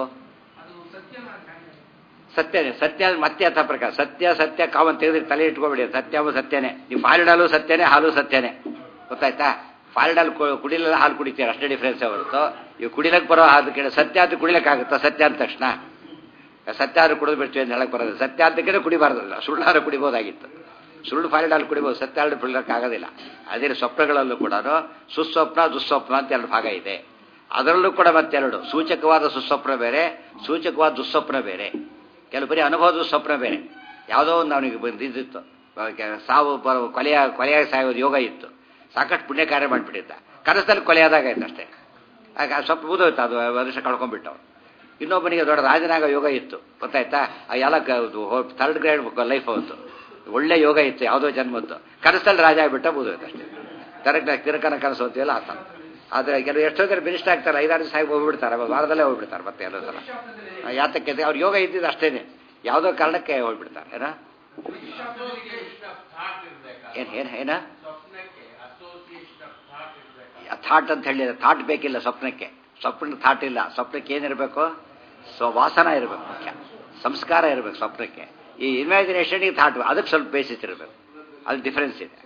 ಸತ್ಯನೇ ಸತ್ಯ ಮತ್ತೆ ಅಥ ಪ್ರಕಾರ ಸತ್ಯ ಸತ್ಯ ಕಾಮನ್ ತೆಗೆದ್ರೆ ತಲೆ ಇಟ್ಕೊಬೇಡಿ ಸತ್ಯವು ಸತ್ಯನೇ ನೀವು ಫಾಲಿಡಾಲು ಸತ್ಯನೇ ಹಾಲು ಸತ್ಯನೇ ಗೊತ್ತಾಯ್ತಾ ಫಾಲಿಡಾಲ್ ಕುಡಿಲೆಲ್ಲ ಹಾಲು ಕುಡಿತೀರ ಅಷ್ಟೇ ಡಿಫ್ರೆನ್ಸ್ ಹೊರತು ಇವು ಕುಡಿಲಕ್ಕೆ ಬರೋ ಹಾಲು ಕೇಳಿ ಸತ್ಯ ಅಂತ ಕುಡಿಲಕ್ಕಾಗುತ್ತಾ ಸತ್ಯ ಅಂದ ತಕ್ಷಣ ಸತ್ಯ ಆದ್ರೂ ಕುಡಿದು ಬಿಡ್ತೀವಿ ಅಂತ ಹೇಳಕ್ ಬರೋದು ಸತ್ಯ ಅಂತ ಕೇಳಿ ಕುಡಿಬಾರ್ದಲ್ಲ ಸುಳ್ಳಾರು ಕುಡಿಬೋದಾಗಿತ್ತು ಸುಳ್ಳು ಫಾಲಿಡಾಲ್ ಕುಡಿಬೋದು ಸತ್ಯ ಹಾಲು ಕುಡಿಲಕ್ಕಾಗೋದಿಲ್ಲ ಅದೇ ಸ್ವಪ್ನಗಳಲ್ಲೂ ಕೂಡ ಸುಸ್ವಪ್ನ ದುಸ್ವಪ್ನ ಅಂತ ಎರಡು ಭಾಗ ಇದೆ ಅದರಲ್ಲೂ ಕೂಡ ಮತ್ತೆರಡು ಸೂಚಕವಾದ ಸುಸ್ವಪ್ನ ಬೇರೆ ಸೂಚಕವಾದ ದುಸ್ವಪ್ನ ಬೇರೆ ಕೆಲವು ಬರೀ ಅನುಭವದ ಸ್ವಪ್ನ ಬೇರೆ ಯಾವುದೋ ಒಂದು ಅವನಿಗೆ ಬಂದಿದ್ದಿತ್ತು ಸಾವು ಕೊಲೆಯ ಕೊಲೆಯಾಗಿ ಸಾಯೋದು ಯೋಗ ಇತ್ತು ಸಾಕಷ್ಟು ಪುಣ್ಯ ಕಾರ್ಯ ಮಾಡಿಬಿಟ್ಟಿದ್ದ ಕನಸಲ್ಲಿ ಕೊಲೆಯಾದಾಗ ಆಯ್ತು ಅಷ್ಟೇ ಆಗ ಸ್ವಲ್ಪ ಬೂದೋಯ್ತು ಅದು ವರ್ಷ ಕಳ್ಕೊಂಡ್ಬಿಟ್ಟವು ಇನ್ನೊಬ್ಬನಿಗೆ ದೊಡ್ಡ ರಾಜನಾಗ ಯೋಗ ಇತ್ತು ಗೊತ್ತಾಯ್ತಾ ಎಲ್ಲ ಥರ್ಡ್ ಗ್ರೇಡ್ ಲೈಫ್ ಹೋಯ್ತು ಒಳ್ಳೆ ಯೋಗ ಇತ್ತು ಯಾವುದೋ ಜನ್ಮದ್ದು ಕನಸಲ್ಲಿ ರಾಜ ಆಗಿಬಿಟ್ಟ ಬೂದೋಯ್ತು ಅಷ್ಟೇ ಕರೆಕ್ಟ್ ತಿರುಕನ ಕನಸು ಅಂತೀವಲ್ಲ ಆತ ಆದರೆ ಕೆಲವು ಎಷ್ಟೋ ಜನ ಮಿನಿಸ್ಟರ್ ಆಗ್ತಾರೆ ಐದಾರು ಸಾಹೇಬ್ ಹೋಗ್ಬಿಡ್ತಾರೆ ವಾರದಲ್ಲೇ ಹೋಗ್ಬಿಡ್ತಾರೆ ಮತ್ತೆ ಎಲ್ಲ ಸಲ ಯಾತಕ್ಕೆ ಅವ್ರ ಯೋಗ ಇದ್ದಿದ್ದು ಅಷ್ಟೇನೆ ಯಾವುದೋ ಕಾರಣಕ್ಕೆ ಹೋಗ್ಬಿಡ್ತಾರೆ ಏನ ಏನ್ ಏನ್ ಏನ ಥಾಟ್ ಅಂತ ಹೇಳಿ ಥಾಟ್ ಬೇಕಿಲ್ಲ ಸ್ವಪ್ನಕ್ಕೆ ಸ್ವಪ್ನ ಥಾಟ್ ಇಲ್ಲ ಸ್ವಪ್ನಕ್ಕೆ ಏನಿರಬೇಕು ವಾಸನ ಇರಬೇಕು ಮುಖ್ಯ ಸಂಸ್ಕಾರ ಇರಬೇಕು ಸ್ವಪ್ನಕ್ಕೆ ಈ ಇಮ್ಯಾಜಿನೇಷನ್ಗೆ ಥಾಟ್ ಅದಕ್ಕೆ ಸ್ವಲ್ಪ ಬೇಸಿಸ್ ಇರಬೇಕು ಅದು ಡಿಫರೆನ್ಸ್ ಇದೆ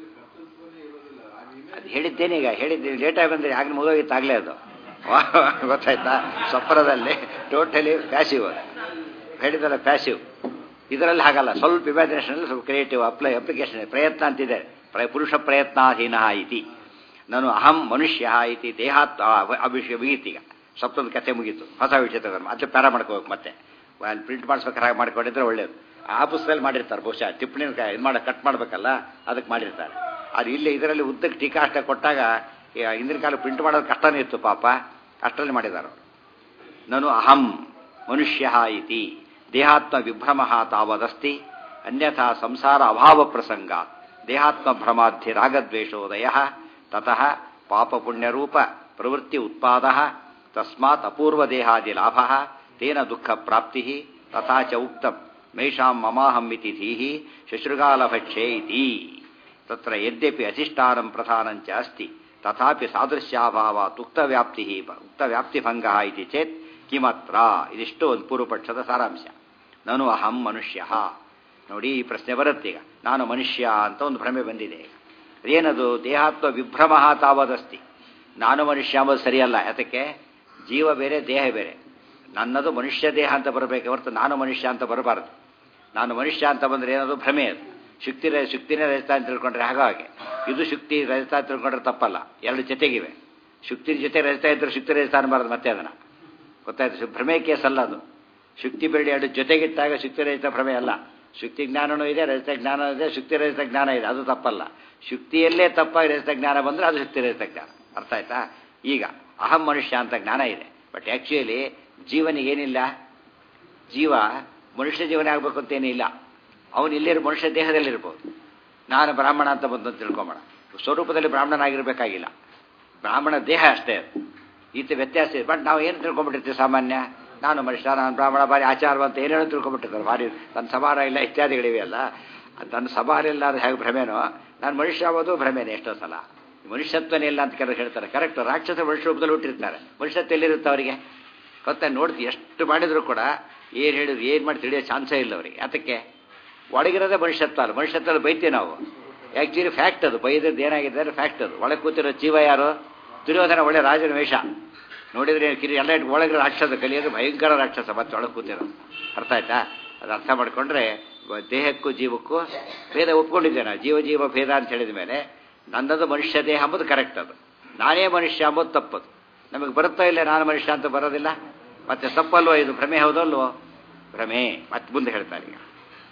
ಅದು ಹೇಳಿದ್ದೇನೆ ಈಗ ಹೇಳಿದ್ದೀನಿ ಲೇಟಾಗಿ ಬಂದರೆ ಆಗಲಿ ಮುಗೋಗಿತ್ತು ಆಗಲೇ ಅದು ಗೊತ್ತಾಯ್ತಾ ಸ್ವಪ್ನದಲ್ಲಿ ಟೋಟಲಿ ಪ್ಯಾಸಿವ್ ಅದು ಹೇಳಿದಲ್ಲ ಪ್ಯಾಸಿವ್ ಇದರಲ್ಲಿ ಹಾಗಲ್ಲ ಸ್ವಲ್ಪ ಇಮ್ಯಾಜಿನೇಷನಲ್ಲಿ ಸ್ವಲ್ಪ ಕ್ರಿಯೇಟಿವ್ ಅಪ್ಲೈ ಅಪ್ಲಿಕೇಶನ್ ಪ್ರಯತ್ನ ಅಂತಿದೆ ಪುರುಷ ಪ್ರಯತ್ನಾಧೀನ ಇತಿ ನಾನು ಅಹಂ ಮನುಷ್ಯ ಇತಿ ದೇಹಾತ್ ಅಭಿಷೇಕ ಮುಗೀತೀಗ ಸ್ವಪ್ನದ ಕಥೆ ಮುಗೀತು ಹೊಸ ವಿಷಯ ತಗೊಂಡು ಮತ್ತೆ ಪ್ಯಾರ ಮಾಡ್ಕೋಬೇಕು ಮತ್ತೆ ಅಲ್ಲಿ ಪ್ರಿಂಟ್ ಮಾಡಿಸ್ಬೇಕಾರೆ ಹಾಗೆ ಮಾಡ್ಕೊಂಡಿದ್ರೆ ಒಳ್ಳೇದು ಆ ಪುಸ್ತಕದಲ್ಲಿ ಮಾಡಿರ್ತಾರೆ ಬಹುಶಃ ಟಿಪ್ಪಣಿ ಇದು ಮಾಡಿ ಕಟ್ ಮಾಡಬೇಕಲ್ಲ ಅದಕ್ಕೆ ಮಾಡಿರ್ತಾರೆ ಅದು ಇಲ್ಲಿ ಇದರಲ್ಲಿ ಉದ್ದಕ್ಕೆ ಟೀಕಾ ಅಷ್ಟ ಕೊಟ್ಟಾಗ ಹಿಂದಿನ ಕಾಲ ಪ್ರಿಂಟ್ ಮಾಡೋದು ಕಷ್ಟನೇ ಇತ್ತು ಪಾಪ ಅಷ್ಟರಲ್ಲಿ ಮಾಡಿದ್ದಾರೆ ಅವರು ನಾನು ಅಹಂ ಮನುಷ್ಯ ಇತಿ ದೇಹಾತ್ಮ ವಿಭ್ರಮ ತಾವದಸ್ತಿ ಅನ್ಯಥಾ ಸಂಸಾರ ಅಭಾವ ಪ್ರಸಂಗ ದೇಹಾತ್ಮ ಭ್ರಮಾಧಿ ರಾಗದ್ವೇಷೋದಯ ತತಃ ಪಾಪ ಪುಣ್ಯರೂಪ ಪ್ರವೃತ್ತಿ ಉತ್ಪಾದ ತಸ್ಮಾತ್ ಅಪೂರ್ವ ದೇಹಾದಿ ಲಾಭ ತೇನ ದುಃಖ ಪ್ರಾಪ್ತಿ ತಥಾ ಚ ಉಕ್ತಂ ಮೈಷಾಂ ಮಮಾಹಂ ಇತಿ ಧೀಹಿ ಶುಶ್ರುಗಾಲಭಕ್ಷೇ ಇತಿ ತತ್ರ ಯದ್ಯಪಿ ಅಧಿಷ್ಠಾನಂ ಪ್ರಧಾನಂಚ ಅಸ್ತಿ ತಥಾಪಿ ಸಾದೃಶ್ಯಾಭಾವಾತ್ ಉಕ್ತವ್ಯಾಪ್ತಿ ಉಕ್ತವ್ಯಾಪ್ತಿಭಂಗ ಇತಿ ಚೇತ್ ಕಿಮತ್ರ ಇದಿಷ್ಟು ಒಂದು ಪೂರ್ವಪಕ್ಷದ ಸಾರಾಂಶ ನಾನು ಅಹಂ ಮನುಷ್ಯ ನೋಡಿ ಈ ಪ್ರಶ್ನೆ ಬರುತ್ತೀಗ ನಾನು ಮನುಷ್ಯ ಅಂತ ಒಂದು ಭ್ರಮೆ ಬಂದಿದೆ ಏನದು ದೇಹಾತ್ವ ವಿಭ್ರಮ ತಾವದಸ್ತಿ ನಾನು ಮನುಷ್ಯ ಅಂಬುದು ಸರಿಯಲ್ಲ ಯಾತಕ್ಕೆ ಜೀವ ಬೇರೆ ದೇಹ ಬೇರೆ ನನ್ನದು ಮನುಷ್ಯ ದೇಹ ಅಂತ ಬರಬೇಕು ಹೊರತು ನಾನು ಮನುಷ್ಯ ಅಂತ ಬರಬಾರದು ನಾನು ಮನುಷ್ಯ ಅಂತ ಬಂದರೆ ಏನದು ಭ್ರಮೆ ಅದು ಶಕ್ತಿ ಶಕ್ತಿನೇ ರಹಿತ ಅಂತ ತಿಳ್ಕೊಂಡ್ರೆ ಹಾಗಾಗಿ ಇದು ಶಕ್ತಿ ರಹಿತ ಅಂತ ತಿಳ್ಕೊಂಡ್ರೆ ತಪ್ಪಲ್ಲ ಎರಡು ಜೊತೆಗಿವೆ ಶಕ್ತಿ ಜೊತೆ ರಹಿತ ಇದ್ರೆ ಶಕ್ತಿ ರಹಿತ ಅನ್ನಬಾರದು ಮತ್ತೆ ಅದನ್ನು ಗೊತ್ತಾಯ್ತು ಭ್ರಮೆ ಕೇಸ್ ಅಲ್ಲ ಅದು ಶಕ್ತಿ ಬೆಳ್ಳಿ ಎರಡು ಜೊತೆಗಿಟ್ಟಾಗ ಶಕ್ತಿ ರಹಿತ ಭ್ರಮೆ ಅಲ್ಲ ಶಕ್ತಿ ಜ್ಞಾನನೂ ಇದೆ ರಹಿತ ಜ್ಞಾನ ಇದೆ ಶಕ್ತಿ ರಹಿತ ಜ್ಞಾನ ಇದೆ ಅದು ತಪ್ಪಲ್ಲ ಶಕ್ತಿಯಲ್ಲೇ ತಪ್ಪಾಗಿ ರಹಿತ ಜ್ಞಾನ ಬಂದರೆ ಅದು ಶಕ್ತಿ ರಹಿತ ಜ್ಞಾನ ಅರ್ಥ ಆಯ್ತಾ ಈಗ ಅಹಂ ಮನುಷ್ಯ ಅಂತ ಜ್ಞಾನ ಇದೆ ಬಟ್ ಆ್ಯಕ್ಚುಲಿ ಜೀವನಿಗೇನಿಲ್ಲ ಜೀವ ಮನುಷ್ಯ ಜೀವನ ಆಗಬೇಕು ಅಂತೇನಿಲ್ಲ ಅವನು ಇಲ್ಲಿರೋ ಮನುಷ್ಯ ದೇಹದಲ್ಲಿರ್ಬೋದು ನಾನು ಬ್ರಾಹ್ಮಣ ಅಂತ ಬಂದು ತಿಳ್ಕೊಂಬೋಣ ಸ್ವರೂಪದಲ್ಲಿ ಬ್ರಾಹ್ಮಣನಾಗಿರ್ಬೇಕಾಗಿಲ್ಲ ಬ್ರಾಹ್ಮಣ ದೇಹ ಅಷ್ಟೇ ಅದು ಈತ ವ್ಯತ್ಯಾಸ ಇದೆ ಬಟ್ ನಾವು ಏನು ತಿಳ್ಕೊಂಬಿಟ್ಟಿರ್ತೀವಿ ಸಾಮಾನ್ಯ ನಾನು ಮನುಷ್ಯ ನಾನು ಬ್ರಾಹ್ಮಣ ಭಾರಿ ಆಚಾರ ಅಂತ ಏನೇನೋ ತಿಳ್ಕೊಂಬಿಟ್ಟಿರ್ತಾರೆ ಭಾರಿ ನನ್ನ ಸಮಾರ ಇಲ್ಲ ಇತ್ಯಾದಿಗಳಿವೆ ಅಲ್ಲ ನನ್ನ ಸಮಾರ ಇಲ್ಲ ಅದು ಹೇಗೆ ಭ್ರಮೆನೋ ನಾನು ಮನುಷ್ಯ ಆಗೋದು ಭ್ರಮೆನೇ ಎಷ್ಟೋ ಸಲ ಮನುಷ್ಯತ್ವನೇ ಇಲ್ಲ ಅಂತ ಕೆಲವರು ಹೇಳ್ತಾರೆ ಕರೆಕ್ಟ್ ರಾಕ್ಷಸ ಮನುಷ್ಯ ರೂಪದಲ್ಲಿ ಹುಟ್ಟಿರ್ತಾರೆ ಮನುಷ್ಯತ್ವ ಎಲ್ಲಿರುತ್ತೆ ಅವರಿಗೆ ಗೊತ್ತಾ ನೋಡ್ತೀವಿ ಎಷ್ಟು ಮಾಡಿದ್ರು ಕೂಡ ಏನು ಹೇಳಿದ್ರು ಏನು ಮಾಡಿ ತಿಳಿಯೋ ಚಾನ್ಸೇ ಇಲ್ಲ ಅವರಿಗೆ ಅದಕ್ಕೆ ಒಳಗಿರೋದೇ ಮನುಷ್ಯತ್ವ ಅಲ್ಲ ಮನುಷ್ಯತ್ವ ಬೈತೀವಿ ನಾವು ಆ್ಯಕ್ಚುಲಿ ಫ್ಯಾಕ್ಟ್ ಅದು ಬೈದದ್ದು ಏನಾಗಿದೆ ಫ್ಯಾಕ್ಟ್ ಅದು ಒಳಗೆ ಕೂತಿರೋ ಜೀವ ಯಾರು ದುರ್ಯೋಧನ ಒಳ್ಳೆ ರಾಜನ ವೇಷ ನೋಡಿದ್ರೆ ಕಿರಿ ಎಲ್ಲ ಇಟ್ಟು ಒಳಗಿರೋ ರಾಕ್ಷಸ ಕಲಿಯೋದು ಭಯಂಕರ ರಾಕ್ಷಸ ಮತ್ತೆ ಒಳಗೆ ಕೂತಿರೋ ಅರ್ಥ ಆಯ್ತಾ ಅದು ಅರ್ಥ ಮಾಡ್ಕೊಂಡ್ರೆ ದೇಹಕ್ಕೂ ಜೀವಕ್ಕೂ ಭೇದ ಒಪ್ಕೊಂಡಿದ್ದೆ ನಾವು ಜೀವ ಜೀವ ಭೇದ ಅಂತ ಹೇಳಿದ ಮೇಲೆ ನನ್ನದು ಮನುಷ್ಯ ದೇಹ ಅಂಬುದು ಕರೆಕ್ಟ್ ಅದು ನಾನೇ ಮನುಷ್ಯ ಅಂಬುದು ತಪ್ಪದು ನಮಗೆ ಬರುತ್ತಾ ಇಲ್ಲ ನಾನು ಮನುಷ್ಯ ಅಂತ ಬರೋದಿಲ್ಲ ಮತ್ತೆ ತಪ್ಪಲ್ವೋ ಇದು ಭ್ರಮೆ ಹೌದಲ್ವೋ ಭ್ರಮೆ ಮತ್ತೆ ಮುಂದೆ ಹೇಳ್ತಾರೆ ಈಗ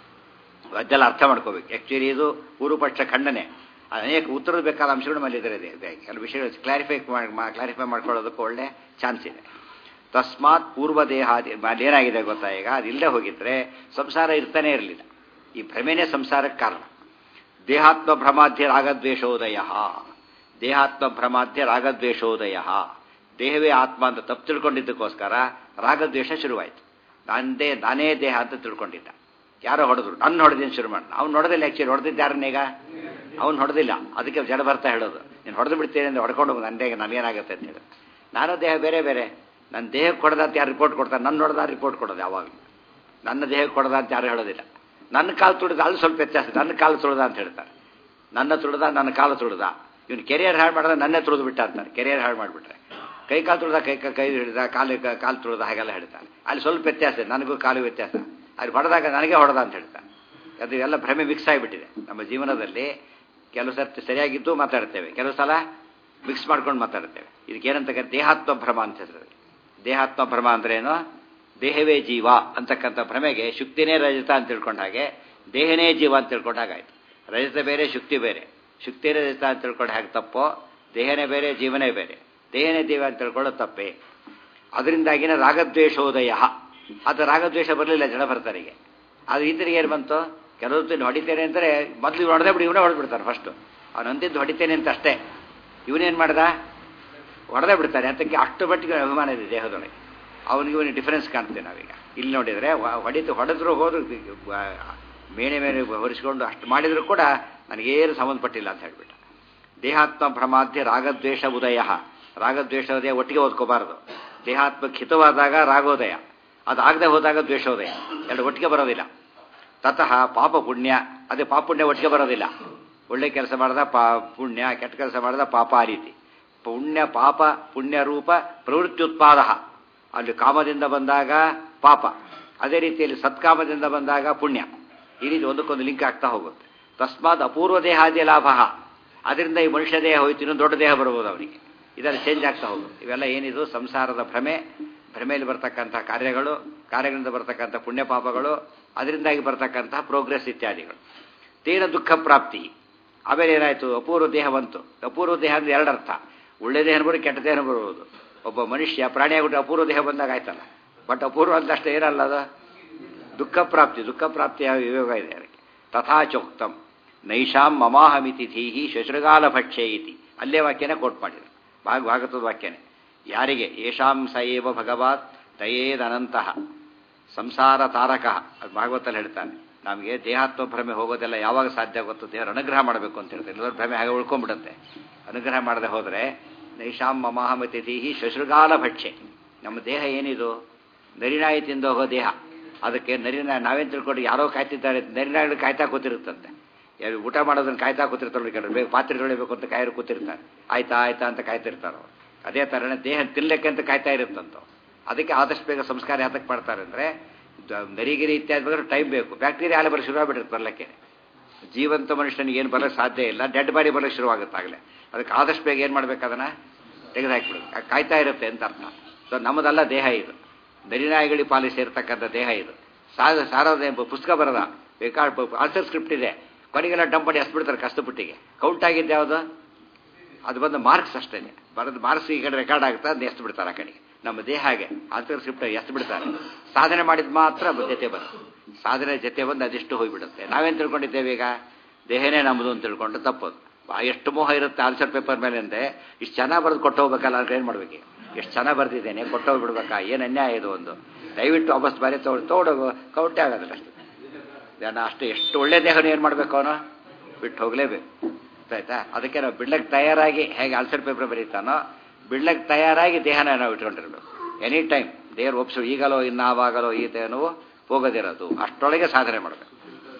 ಅದೆಲ್ಲ ಅರ್ಥ ಮಾಡ್ಕೋಬೇಕು ಆ್ಯಕ್ಚುಲಿ ಇದು ಪೂರ್ವಪಕ್ಷ ಖಂಡನೆ ಅನೇಕ ಉತ್ತರದ ಬೇಕಾದ ಅಂಶಗಳು ಮಲ್ಲಿದ್ದಾರೆ ಕೆಲವು ವಿಷಯಗಳು ಕ್ಲಾರಿಫೈ ಕ್ಲಾರಿಫೈ ಮಾಡ್ಕೊಳ್ಳೋದಕ್ಕೆ ಒಳ್ಳೆ ಚಾನ್ಸ್ ಇದೆ ತಸ್ಮಾತ್ ಪೂರ್ವ ದೇಹ ಏನಾಗಿದೆ ಗೊತ್ತಾ ಈಗ ಅದಿಲ್ಲದೆ ಹೋಗಿದ್ರೆ ಸಂಸಾರ ಇರ್ತಾನೆ ಇರಲಿಲ್ಲ ಈ ಭ್ರಮೆನೇ ಸಂಸಾರಕ್ಕೆ ಕಾರಣ ದೇಹಾತ್ಮ ಭ್ರಮಾಧ್ಯ ರಾಗದ್ವೇಷೋದಯ ದೇಹಾತ್ಮ ಭ್ರಮಾಧ್ಯ ರಾಗದ್ವೇಷೋದಯ ದೇಹವೇ ಆತ್ಮ ಅಂತ ತಪ್ಪು ತಿಳ್ಕೊಂಡಿದ್ದಕ್ಕೋಸ್ಕರ ರಾಗದ್ವೇಷ ಶುರುವಾಯಿತು ನಂದೇ ನಾನೇ ದೇಹ ಅಂತ ತಿಳ್ಕೊಂಡಿದ್ದ ಯಾರೋ ಹೊಡೆದ್ರು ನನ್ನ ಹೊಡೆದಿನ ಶುರು ಮಾಡಿ ಅವ್ನು ಹೊಡೆದಿಲ್ಲ ಆ್ಯಕ್ಚುಲಿ ಹೊಡೆದಿದ್ದ ಯಾರನ್ನೀಗ ಅವ್ನು ಹೊಡೆದಿಲ್ಲ ಅದಕ್ಕೆ ಜಡ ಬರ್ತಾ ಹೇಳೋದು ನೀನು ಹೊಡೆದು ಬಿಡ್ತೀನಿ ಅಂತ ಹೊಡ್ಕೊಂಡು ಹೋಗು ನನ್ನ ನನಗೇನಾಗುತ್ತೆ ಅಂತ ಹೇಳಿ ನಾನು ದೇಹ ಬೇರೆ ಬೇರೆ ನನ್ನ ದೇಹಕ್ಕೆ ಹೊಡೆದ ಅಂತ ಯಾರು ರಿಪೋರ್ಟ್ ಕೊಡ್ತಾರೆ ನನ್ನ ಹೊಡೆದ ರಿಪೋರ್ಟ್ ಕೊಡೋದು ಯಾವಾಗಲೂ ನನ್ನ ದೇಹಕ್ಕೆ ಹೊಡೆದ ಅಂತ ಯಾರು ಹೇಳೋದಿಲ್ಲ ನನ್ನ ಕಾಲು ತುಳಿದ ಅಲ್ಲಿ ಸ್ವಲ್ಪ ವ್ಯತ್ಯಾಸ ನನ್ನ ಕಾಲು ತುಳಿದ ಅಂತ ಹೇಳ್ತಾರೆ ನನ್ನ ತುಳಿದ ನನ್ನ ಕಾಲು ತುಳಿದ ಇವನು ಕೆರಿಯರ್ ಹಾಳು ಮಾಡಿದ್ರೆ ನನ್ನೇ ತುಳಿದು ಬಿಟ್ಟ ಅಂತಾರೆ ಕೆರಿಯರ್ ಹಾಳು ಮಾಡಿಬಿಟ್ರೆ ಕೈ ಕಾಲು ತುಳಿದ ಕೈ ಕೈ ಹಿಡಿದ ಕಾಲು ಕಾಲು ತುಳಿದ ಹಾಗೆಲ್ಲ ಹೇಳ್ತಾರೆ ಅಲ್ಲಿ ಸ್ವಲ್ಪ ವ್ಯತ್ಯಾಸ ಇದೆ ನನಗೂ ಕಾಲು ವ್ಯತ್ಯಾಸ ಅಲ್ಲಿ ಹೊಡೆದಾಗ ನನಗೆ ಹೊಡೆದ ಅಂತ ಹೇಳ್ತಾರೆ ಅದು ಎಲ್ಲ ಭ್ರಮೆ ಮಿಕ್ಸ್ ಆಗಿಬಿಟ್ಟಿದೆ ನಮ್ಮ ಜೀವನದಲ್ಲಿ ಕೆಲವು ಸರ್ತಿ ಸರಿಯಾಗಿದ್ದು ಮಾತಾಡ್ತೇವೆ ಕೆಲವು ಸಲ ಮಿಕ್ಸ್ ಮಾಡ್ಕೊಂಡು ಮಾತಾಡ್ತೇವೆ ಇದಕ್ಕೇನಂತ ದೇಹಾತ್ಮ ಭ್ರಮ ಅಂತ ಹೇಳ್ತಾರೆ ದೇಹಾತ್ಮ ಭ್ರಮ ಅಂದ್ರೇನು ದೇಹವೇ ಜೀವ ಅಂತಕ್ಕಂಥ ಭ್ರಮೆಗೆ ಶುಕ್ತಿನೇ ರಜತ ಅಂತ ತಿಳ್ಕೊಂಡ ಹಾಗೆ ದೇಹನೇ ಜೀವ ಅಂತ ತಿಳ್ಕೊಂಡ ಹಾಗಾಯ್ತು ರಜತ ಬೇರೆ ಶುಕ್ತಿ ಬೇರೆ ಶುಕ್ತಿನೇ ರಜತ ಅಂತ ತಿಳ್ಕೊಂಡು ಹಾಗೆ ತಪ್ಪೋ ದೇಹನೇ ಬೇರೆ ಜೀವನೇ ಬೇರೆ ದೇಹನೇ ಜೀವ ಅಂತ ತಿಳ್ಕೊಳ್ಳೋದು ತಪ್ಪೇ ಅದರಿಂದಾಗಿನ ರಾಗದ್ವೇಷೋದಯ ಅದು ರಾಗದ್ವೇಷ ಬರಲಿಲ್ಲ ಜಡಭರ್ತರಿಗೆ ಅದು ಈತರಿಗೆ ಏನು ಬಂತು ಕೆಲವು ಹೊಡಿತೇನೆ ಅಂದರೆ ಮೊದಲು ಹೊಡೆದೇ ಬಿಡಿ ಇವನೇ ಹೊಡೆದ್ಬಿಡ್ತಾರೆ ಫಸ್ಟು ಅವ್ನು ಅಂದಿದ್ದು ಹೊಡಿತೇನೆ ಅಂತ ಅಷ್ಟೇ ಇವನೇನು ಮಾಡ್ದ ಹೊಡೆದೇ ಬಿಡ್ತಾರೆ ಅದಕ್ಕೆ ಅಷ್ಟು ಮಟ್ಟಿಗೆ ಅಭಿಮಾನ ಇದೆ ದೇಹದೊಳಗೆ ಅವನಿಗೆ ಇವನಿಗೆ ಡಿಫರೆನ್ಸ್ ಕಾಣ್ತೇವೆ ನಾವೀಗ ಇಲ್ಲಿ ನೋಡಿದರೆ ಹೊಡಿತು ಹೊಡೆದ್ರು ಹೋದ್ರು ಮೇಣೆ ಮೇಲೆ ಹೊರಿಸ್ಕೊಂಡು ಅಷ್ಟು ಮಾಡಿದರೂ ಕೂಡ ನನಗೇನು ಸಂಬಂಧಪಟ್ಟಿಲ್ಲ ಅಂತ ಹೇಳ್ಬಿಟ್ಟು ದೇಹಾತ್ಮ ಭ್ರಮಾಧ್ಯ ರಾಗದ್ವೇಷ ಉದಯ ರಾಗದ್ವೇಷ ಉದಯ ಒಟ್ಟಿಗೆ ಓದ್ಕೋಬಾರದು ದೇಹಾತ್ಮಕ್ಕೆ ಹಿತವಾದಾಗ ರಾಗೋದಯ ಅದಾಗದೆ ಹೋದಾಗ ದ್ವೇಷೋದಯ ಎರಡು ಒಟ್ಟಿಗೆ ಬರೋದಿಲ್ಲ ತತಃ ಪಾಪ ಪುಣ್ಯ ಅದೇ ಪಾಪ ಪುಣ್ಯ ಒಟ್ಟಿಗೆ ಬರೋದಿಲ್ಲ ಒಳ್ಳೆ ಕೆಲಸ ಮಾಡಿದ ಪಾ ಪುಣ್ಯ ಕೆಟ್ಟ ಕೆಲಸ ಮಾಡಿದ ಪಾಪ ಆ ರೀತಿ ಪುಣ್ಯ ಪಾಪ ಪುಣ್ಯ ರೂಪ ಪ್ರವೃತ್ತ್ಯುತ್ಪಾದ ಅಲ್ಲಿ ಕಾಮದಿಂದ ಬಂದಾಗ ಪಾಪ ಅದೇ ರೀತಿಯಲ್ಲಿ ಸತ್ಕಾಮದಿಂದ ಬಂದಾಗ ಪುಣ್ಯ ಈ ರೀತಿ ಒಂದಕ್ಕೊಂದು ಲಿಂಕ್ ಆಗ್ತಾ ಹೋಗುತ್ತೆ ತಸ್ಮಾತ್ ಅಪೂರ್ವ ದೇಹಾದಿ ಲಾಭ ಅದರಿಂದ ಈ ಮನುಷ್ಯ ದೇಹ ಹೋಯ್ತು ಇನ್ನೊಂದು ದೊಡ್ಡ ದೇಹ ಬರ್ಬೋದು ಅವನಿಗೆ ಇದೆಲ್ಲ ಚೇಂಜ್ ಆಗ್ತಾ ಹೋಗುತ್ತೆ ಇವೆಲ್ಲ ಏನಿದು ಸಂಸಾರದ ಭ್ರಮೆ ಭ್ರಮೆಯಲ್ಲಿ ಬರ್ತಕ್ಕಂಥ ಕಾರ್ಯಗಳು ಕಾರ್ಯಗಳಿಂದ ಬರ್ತಕ್ಕಂಥ ಪುಣ್ಯ ಪಾಪಗಳು ಅದರಿಂದಾಗಿ ಬರ್ತಕ್ಕಂತಹ ಪ್ರೋಗ್ರೆಸ್ ಇತ್ಯಾದಿಗಳು ತೇನ ದುಃಖ ಪ್ರಾಪ್ತಿ ಆಮೇಲೆ ಏನಾಯಿತು ಅಪೂರ್ವ ದೇಹ ಬಂತು ಅಪೂರ್ವ ದೇಹ ಅಂದ್ರೆ ಎರಡರ್ಥ ಒಳ್ಳೆ ದೇಹ ಬರ್ಬೋದು ಕೆಟ್ಟ ದೇಹ ಬರ್ಬೋದು ಒಬ್ಬ ಮನುಷ್ಯ ಪ್ರಾಣಿಯಾಗ್ಬಿಟ್ಟು ಅಪೂರ್ವ ದೇಹ ಬಂದಾಗ ಆಯ್ತಲ್ಲ ಬಟ್ ಅಪೂರ್ವ ಅಂತ ಅಷ್ಟೇ ಏನಲ್ಲ ಅದು ದುಃಖ ಪ್ರಾಪ್ತಿ ದುಃಖ ಪ್ರಾಪ್ತಿಯ ವಿಯೋಗ ಇದೆ ಅದಕ್ಕೆ ತಥಾಚೋಕ್ತಂ ನೈಷಾಂ ಮಮಾಹಮಿತಿ ಧೀಹಿ ಶಶೃಗಾಲ ಭಕ್ಷ್ಯ ಇತಿ ಅಲ್ಲೇ ವಾಕ್ಯನೇ ಕೋಟ್ ಮಾಡಿದ್ರು ಭಾಗ ಭಾಗತದ ವಾಕ್ಯನೇ ಯಾರಿಗೆ ಯಶಾಂ ಸ ಏವ ಭಗವಾತ್ ತಯೇದನಂತಹ ಸಂಸಾರ ತಾರಕ ಅದು ಭಾಗವತಲ್ಲಿ ಹೇಳ್ತಾನೆ ನಮಗೆ ದೇಹಾತ್ಮ ಭ್ರಮೆ ಹೋಗೋದೆಲ್ಲ ಯಾವಾಗ ಸಾಧ್ಯ ಆಗುತ್ತೋ ದೇವರ ಅನುಗ್ರಹ ಮಾಡಬೇಕು ಅಂತ ಹೇಳ್ತಾರೆ ಇಲ್ಲದ್ರೆ ಭ್ರಮೆ ಹಾಗೆ ಉಳ್ಕೊಂಡ್ಬಿಡುತ್ತೆ ಅನುಗ್ರಹ ಮಾಡದೆ ಹೋದರೆ ನೈಷಾಂ ಮಮಾಹಮತಿಥಿ ಶಶೃಗಾಲ ಭಕ್ಷೆ ನಮ್ಮ ದೇಹ ಏನಿದು ನರಿನಾಯಿ ತಿಂದು ಹೋಗೋ ದೇಹ ಅದಕ್ಕೆ ನರಿನಾಯಿ ನಾವೇನು ತಿಳ್ಕೊಂಡು ಯಾರೋ ಕಾಯ್ತಿದ್ದಾರೆ ನರಿನಾಯಿಗಳು ಕಾಯ್ತಾ ಕೂತಿರುತ್ತಂತೆ ಯಾರು ಊಟ ಮಾಡೋದನ್ನ ಕಾಯ್ತಾ ಕೂತಿರ್ತಾರೆ ಕೆಲವರು ಬೇಗ ಪಾತ್ರೆ ತೊಳಿಬೇಕು ಅಂತ ಕಾಯರು ಕೂತಿರ್ತಾರೆ ಆಯ್ತಾ ಆಯ್ತಾ ಅಂತ ಕಾಯ್ತಿರ್ತಾರೆ ಅವ್ರು. ಅದೇ ಥರನೇ ದೇಹ ತಿನ್ಲಿಕ್ಕೆ ಅಂತ ಕಾಯ್ತಾ ಇರುತ್ತಂತ ಅದಕ್ಕೆ ಆದಷ್ಟು ಬೇಗ ಸಂಸ್ಕಾರ ಯಾತಕ್ಕೆ ಮಾಡ್ತಾರೆ ಅಂದರೆ ನರಿಗಿರಿ ಇತ್ಯಾದಿ ಬಂದ್ರೆ ಟೈಮ್ ಬೇಕು ಬ್ಯಾಕ್ಟೀರಿಯಾ ಹಾಲೆ ಬರೋ ಶುರುವಾಗ್ಬಿಟ್ಟಿರುತ್ತೆ ಬರ್ಲಿಕ್ಕೆ ಜೀವಂತ ಮನುಷ್ಯನಿಗೆ ಏನು ಬರೋಕ್ಕೆ ಸಾಧ್ಯ ಇಲ್ಲ ಡೆಡ್ ಬಾಡಿ ಬರೋಕ್ಕೆ ಶುರುವಾಗುತ್ತಾಗಲೇ ಅದಕ್ಕೆ ಆದಷ್ಟು ಬೇಗ ಏನು ಮಾಡ್ಬೇಕು ಅದನ್ನು ತೆಗೆದುಹಾಕ್ಬಿಡೋದು ಕಾಯ್ತಾ ಇರುತ್ತೆ ಅಂತ ಅರ್ಥ ಸೊ ನಮ್ಮದಲ್ಲ ದೇಹ ಇದು ನರಿನಾಯಿಗಳಿ ಪಾಲಿಸಿ ಇರತಕ್ಕಂಥ ದೇಹ ಇದು ಸಾರ ಸಾರದ ಎಂಬ ಪುಸ್ತಕ ಬರದ ಬೇಕಾದ ಆನ್ಸರ್ ಸ್ಕ್ರಿಪ್ಟ್ ಇದೆ ಕೊನೆಗೆಲ್ಲ ಡಂಪ್ ಮಾಡಿ ಎಸ್ಬಿಡ್ತಾರೆ ಕಷ್ಟಪಟ್ಟಿಗೆ ಕೌಂಟ್ ಆಗಿದ್ದು ಯಾವುದು ಅದು ಬಂದು ಮಾರ್ಕ್ಸ್ ಅಷ್ಟೇ ಬರೋದು ಮಾರ್ಕ್ಸ್ ಈ ಕಡೆ ರೆಕಾರ್ಡ್ ಆಗುತ್ತೆ ಅದನ್ನ ಎಷ್ಟು ಬಿಡ್ತಾರೆ ಆ ಕಡೆಗೆ ನಮ್ಮ ದೇಹ ಹಾಗೆ ಆನ್ಸರ್ ಸ್ಕ್ರಿಪ್ಟ್ ಎಷ್ಟು ಬಿಡ್ತಾರೆ ಸಾಧನೆ ಮಾಡಿದ ಮಾತ್ರ ಜೊತೆ ಬರುತ್ತೆ ಸಾಧನೆ ಜೊತೆ ಬಂದು ಅದೆಷ್ಟು ಹೋಗಿಬಿಡುತ್ತೆ ನಾವೇನು ತಿಳ್ಕೊಂಡಿದ್ದೇವೆ ಈಗ ದೇಹನೇ ನಮ್ಮದು ಅಂತ ತಿಳ್ಕೊಂಡು ತಪ್ಪೋದು ಆ ಎಷ್ಟು ಮೋಹ ಇರುತ್ತೆ ಆನ್ಸರ್ ಪೇಪರ್ ಮೇಲೆ ಅಂದರೆ ಇಷ್ಟು ಚೆನ್ನಾಗಿ ಬರೆದು ಕೊಟ್ಟು ಹೋಗ್ಬೇಕಲ್ಲ ಅಂದ್ರೆ ಏನು ಮಾಡ್ಬೇಕು ಎಷ್ಟು ಚೆನ್ನಾಗಿ ಬರೆದಿದ್ದೇನೆ ಕೊಟ್ಟು ಹೋಗ್ಬಿಡ್ಬೇಕಾ ಏನು ಅನ್ಯಾಯ ಇದು ಒಂದು ದಯವಿಟ್ಟು ವಾಪಸ್ ಬಾರಿ ತೊಗೊಂಡು ತೊಗೊಂಡು ಕೌಂಟೇ ಆಗೋದಿಲ್ಲ ಅಷ್ಟು ಜನ ಅಷ್ಟು ಎಷ್ಟು ಒಳ್ಳೆ ದೇಹನ ಏನು ಮಾಡಬೇಕು ಅವನು ಬಿಟ್ಟು ಹೋಗಲೇಬೇಕು ಆಯ್ತಾ ಅದಕ್ಕೆ ನಾವು ಬಿಡ್ಲಕ್ಕೆ ತಯಾರಾಗಿ ಹೇಗೆ ಆನ್ಸರ್ ಪೇಪರ್ ಬರೀತಾನೋ ಬಿಡ್ಲಕ್ಕೆ ತಯಾರಾಗಿ ದೇಹನ ನಾವು ಇಟ್ಕೊಂಡಿರ್ಬೇಕು ಎನಿ ಟೈಮ್ ದೇವ್ರು ಒಪ್ಸು ಈಗಲೋ ಇನ್ನಾವಾಗಲೋ ಈ ದೇಹನವು ಹೋಗೋದಿರೋದು ಅಷ್ಟರೊಳಗೆ ಸಾಧನೆ ಮಾಡಬೇಕು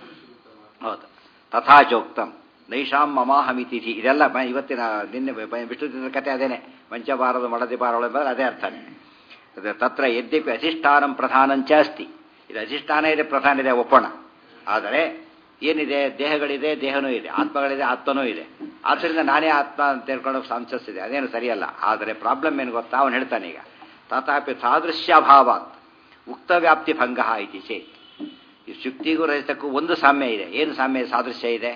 ಹೌದು ತಥಾಚೋಕ್ತಂ ನೈಷಾಂ ಮಮಾಹಮಿತಿಥಿ ಇದೆಲ್ಲ ಮ- ಇವತ್ತಿನ ನಿನ್ನೆ ಬ- ವಿಷ್ಣು ದಿನದ ಕತೆ ಅದೇನೆ ಮಂಚ ಬಾರದು ಮಡದಿ ಬಾರಳು ಎಂಬುದು ಅದೇ ಅರ್ಥನೇ ಅದು ತತ್ರ ಯದ್ಯಪಿ ಅಧಿಷ್ಠಾನಂ ಪ್ರಧಾನಂಚ ಅಸ್ತಿ ಇದು ಅಧಿಷ್ಠಾನ ಇದೆ ಪ್ರಧಾನ ಇದೆ ಒಪ್ಪೋಣ ಆದರೆ ಏನಿದೆ ದೇಹಗಳಿದೆ ದೇಹನೂ ಇದೆ ಆತ್ಮಗಳಿದೆ ಆತ್ಮನೂ ಇದೆ ಆದ್ದರಿಂದ ನಾನೇ ಆತ್ಮ ಅಂತ ಹೇಳ್ಕೊಂಡು ಸಾಂಸಸ್ ಇದೆ ಅದೇನು ಸರಿಯಲ್ಲ ಆದರೆ ಪ್ರಾಬ್ಲಮ್ ಏನು ಗೊತ್ತಾ ಅವನು ಹೇಳ್ತಾನೆ ಈಗ ತಥಾಪಿ ಸಾದೃಶ್ಯಭಾವಾತ್ ಉಕ್ತ ವ್ಯಾಪ್ತಿ ಭಂಗ ಇತಿ ಚೇತ್ ಈ ಶುಕ್ತಿಗೂ ರಜತಕ್ಕೂ ಒಂದು ಸಾಮ್ಯ ಇದೆ ಏನು ಸಾಮ್ಯ ಸಾದೃಶ್ಯ ಇದೆ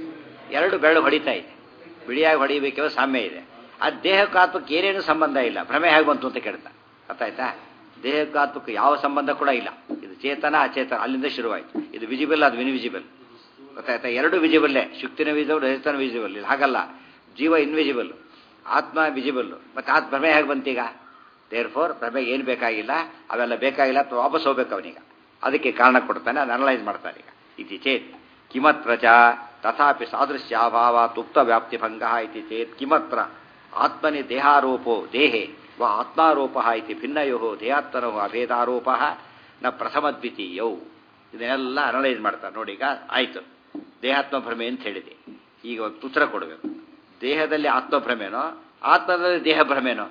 ಎರಡು ಬೆರಳು ಹೊಡಿತಾ ಇದೆ ಬಿಳಿಯಾಗಿ ಹೊಡಿಬೇಕೋ ಸಾಮ್ಯ ಇದೆ ಆ ದೇಹಕ್ಕೂ ಆತ್ಮಕ್ಕೆ ಏನೇನು ಸಂಬಂಧ ಇಲ್ಲ ಭ್ರಮೆ ಹೇಗೆ ಬಂತು ಅಂತ ಕೇಳ್ತಾ ಗೊತ್ತಾಯ್ತಾ ದೇಹಕ್ಕೂ ಆತ್ಮಕ್ಕೂ ಯಾವ ಸಂಬಂಧ ಕೂಡ ಇಲ್ಲ ಇದು ಚೇತನ ಅಚೇತನ ಅಲ್ಲಿಂದ ಶುರುವಾಯಿತು ಇದು ವಿಜಿಬಲ್ ಅದು ಇನ್ವಿಜಿಬಲ್ ಗೊತ್ತಾಯ್ತಾ ಎರಡು ವಿಜಿಬಲ್ಲೇ ಶುಕ್ತಿನ ವಿಜಿಬಲ್ ರಜತನ ವಿಜಿಬಲ್ ಇಲ್ಲಿ ಹಾಗಲ್ಲ ಜೀವ ಇನ್ವಿಜಿಬಲ್ ಆತ್ಮ ವಿಜಿಬಲ್ ಮತ್ತೆ ಆತ್ಮ ಭ್ರಮೆ ಹೇಗೆ ಬಂತೀಗ ದೇರ್ ಫೋರ್ ಭ್ರಮೆಗೆ ಏನು ಬೇಕಾಗಿಲ್ಲ ಅವೆಲ್ಲ ಬೇಕಾಗಿಲ್ಲ ಅಥವಾ ವಾಪಸ್ ಹೋಗ್ಬೇಕು ಅವನೀಗ ಅದಕ್ಕೆ ಕಾರಣ ಕೊಡ್ತಾನೆ ಅದು ಅನಲೈಸ್ ಮಾಡ್ತಾನೆ ಈಗ ಇತಿ ಚೇತ್ ಕಿಮತ್ರ ಚ ತಥಾಪಿ ಸಾದೃಶ್ಯಾಭಾವಾತ್ ಉಕ್ತ ವ್ಯಾಪ್ತಿ ಭಂಗ ಇತಿ ಚೇತ್ ಕಿಮತ್ರ ಆತ್ಮನಿ ದೇಹಾರೋಪೋ ದೇಹೆ ವ ಆತ್ಮಾರೋಪ ಇತಿ ಭಿನ್ನಯೋ ದೇಹಾತ್ಮನೋ ಅಭೇದಾರೋಪ ನ ಪ್ರಥಮದ್ವಿತೀಯೌ ಇದನ್ನೆಲ್ಲ ಅನಲೈಸ್ ಮಾಡ್ತಾರೆ ನೋಡಿ ಈಗ ಆಯಿತು ದೇಹಾತ್ಮ ಭ್ರಮೆ ಅಂತ ಹೇಳಿದೆ ಈಗ ಉತ್ತರ ಕೊಡಬೇಕು ದೇಹದಲ್ಲಿ ಆತ್ಮಭ್ರಮೆನೋ ಆತ್ಮದಲ್ಲಿ ದೇಹ ಭ್ರಮೆನೋ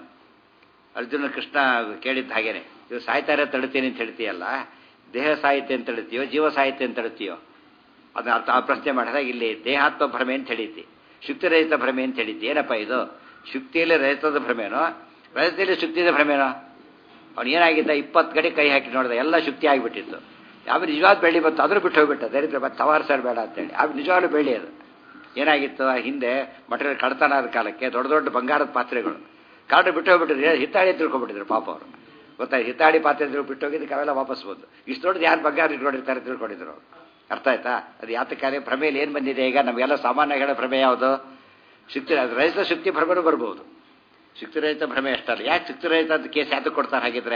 ಅರ್ಜುನ ಕೃಷ್ಣ ಕೇಳಿದ್ದ ಹಾಗೇನೆ ಇವು ಸಾಯ್ತಾರೆ ತಡ್ತೀನಿ ಅಂತ ಹೇಳ್ತೀಯಲ್ಲ ದೇಹ ಸಾಹಿತ್ಯ ಅಂತ ಹೇಳ್ತೀಯೋ ಜೀವ ಸಾಹಿತ್ಯ ಅಂತ ಹೇಳ್ತೀಯೋ ಅದನ್ನ ಅರ್ಥ ಆ ಪ್ರಶ್ನೆ ಮಾಡಿದಾಗ ಇಲ್ಲಿ ದೇಹಾತ್ಮ ಭ್ರಮೆ ಅಂತ ಹೇಳಿದ್ದಿ ಶುಕ್ತಿರಹಿತ ಭ್ರಮೆ ಅಂತ ಹೇಳಿದ್ದಿ ಏನಪ್ಪ ಇದು ಶುಕ್ತಿಯಲ್ಲಿ ರಹಿತದ ಭ್ರಮೆನೋ ರಜತೆಯಲ್ಲಿ ಶುಕ್ತಿದ ಭ್ರಮೆನೋ ಅವ್ನು ಏನಾಗಿದ್ದ ಇಪ್ಪತ್ತು ಗಡಿ ಕೈ ಹಾಕಿ ನೋಡಿದ ಎಲ್ಲ ಶುಕ್ತಿ ಆಗಿಬಿಟ್ಟಿತ್ತು ಯಾವ ನಿಜವಾದ ಬೆಳ್ಳಿ ಬಂತು ಅದ್ರ ಬಿಟ್ಟು ಹೋಗ್ಬಿಟ್ಟ ದರಿದ್ರ ಮತ್ತೆ ತವಾರ್ ಸರ್ ಬೇಡ ಅಂತೇಳಿ ಆ ನಿಜವಾಗ್ಲೂ ಬೆಳ್ಳಿ ಅದು ಏನಾಗಿತ್ತು ಆ ಹಿಂದೆ ಮಟೀರಿಯಲ್ ಕಳ್ತನ ಆದ ಕಾಲಕ್ಕೆ ದೊಡ್ಡ ದೊಡ್ಡ ಬಂಗಾರದ ಪಾತ್ರೆಗಳು ಕಾರ್ಡ್ ಬಿಟ್ಟು ಹೋಗ್ಬಿಟ್ಟಿದ್ರು ಹಿತ್ತಾಳಿ ತಿಳ್ಕೊಂಡ್ಬಿಟ್ಟಿದ್ರು ಪಾಪ ಅವರು ಗೊತ್ತಾಯ್ತು ಹಿತ್ತಾಳಿ ಪಾತ್ರೆ ತಿಳ್ಕೊಂಡು ಬಿಟ್ಟು ಹೋಗಿದ್ದಕ್ಕೆ ಅವೆಲ್ಲ ವಾಪಸ್ ಬಂದು ಇಷ್ಟು ದೊಡ್ಡದು ಯಾರು ಬಂಗಾರ ಇಟ್ಕೊಂಡಿರ್ತಾರೆ ತಿಳ್ಕೊಂಡಿದ್ರು ಅವ್ರು. ಅರ್ಥ ಆಯ್ತಾ ಅದು ಯಾತಕ್ಕಾರೆ ಭ್ರಮೆಯಲ್ಲಿ ಏನು ಬಂದಿದೆ ಈಗ ನಮಗೆಲ್ಲ ಸಾಮಾನ್ಯ ಹೇಳೋ ಭ್ರಮೆ ಯಾವುದು ಶಕ್ತಿ ಅದು ರಹಿತ ಶಕ್ತಿ ಭ್ರಮೆನೂ ಬರ್ಬೋದು ಶಕ್ತಿರಹಿತ ಭ್ರಮೆ ಅಷ್ಟಲ್ಲ ಯಾಕೆ ಶಕ್ತಿರಹಿತ ಅಂತ ಕೇಸ್ ಯಾತಕ್ಕೆ ಕೊಡ್ತಾರೆ ಹಾಗಿದ್ರೆ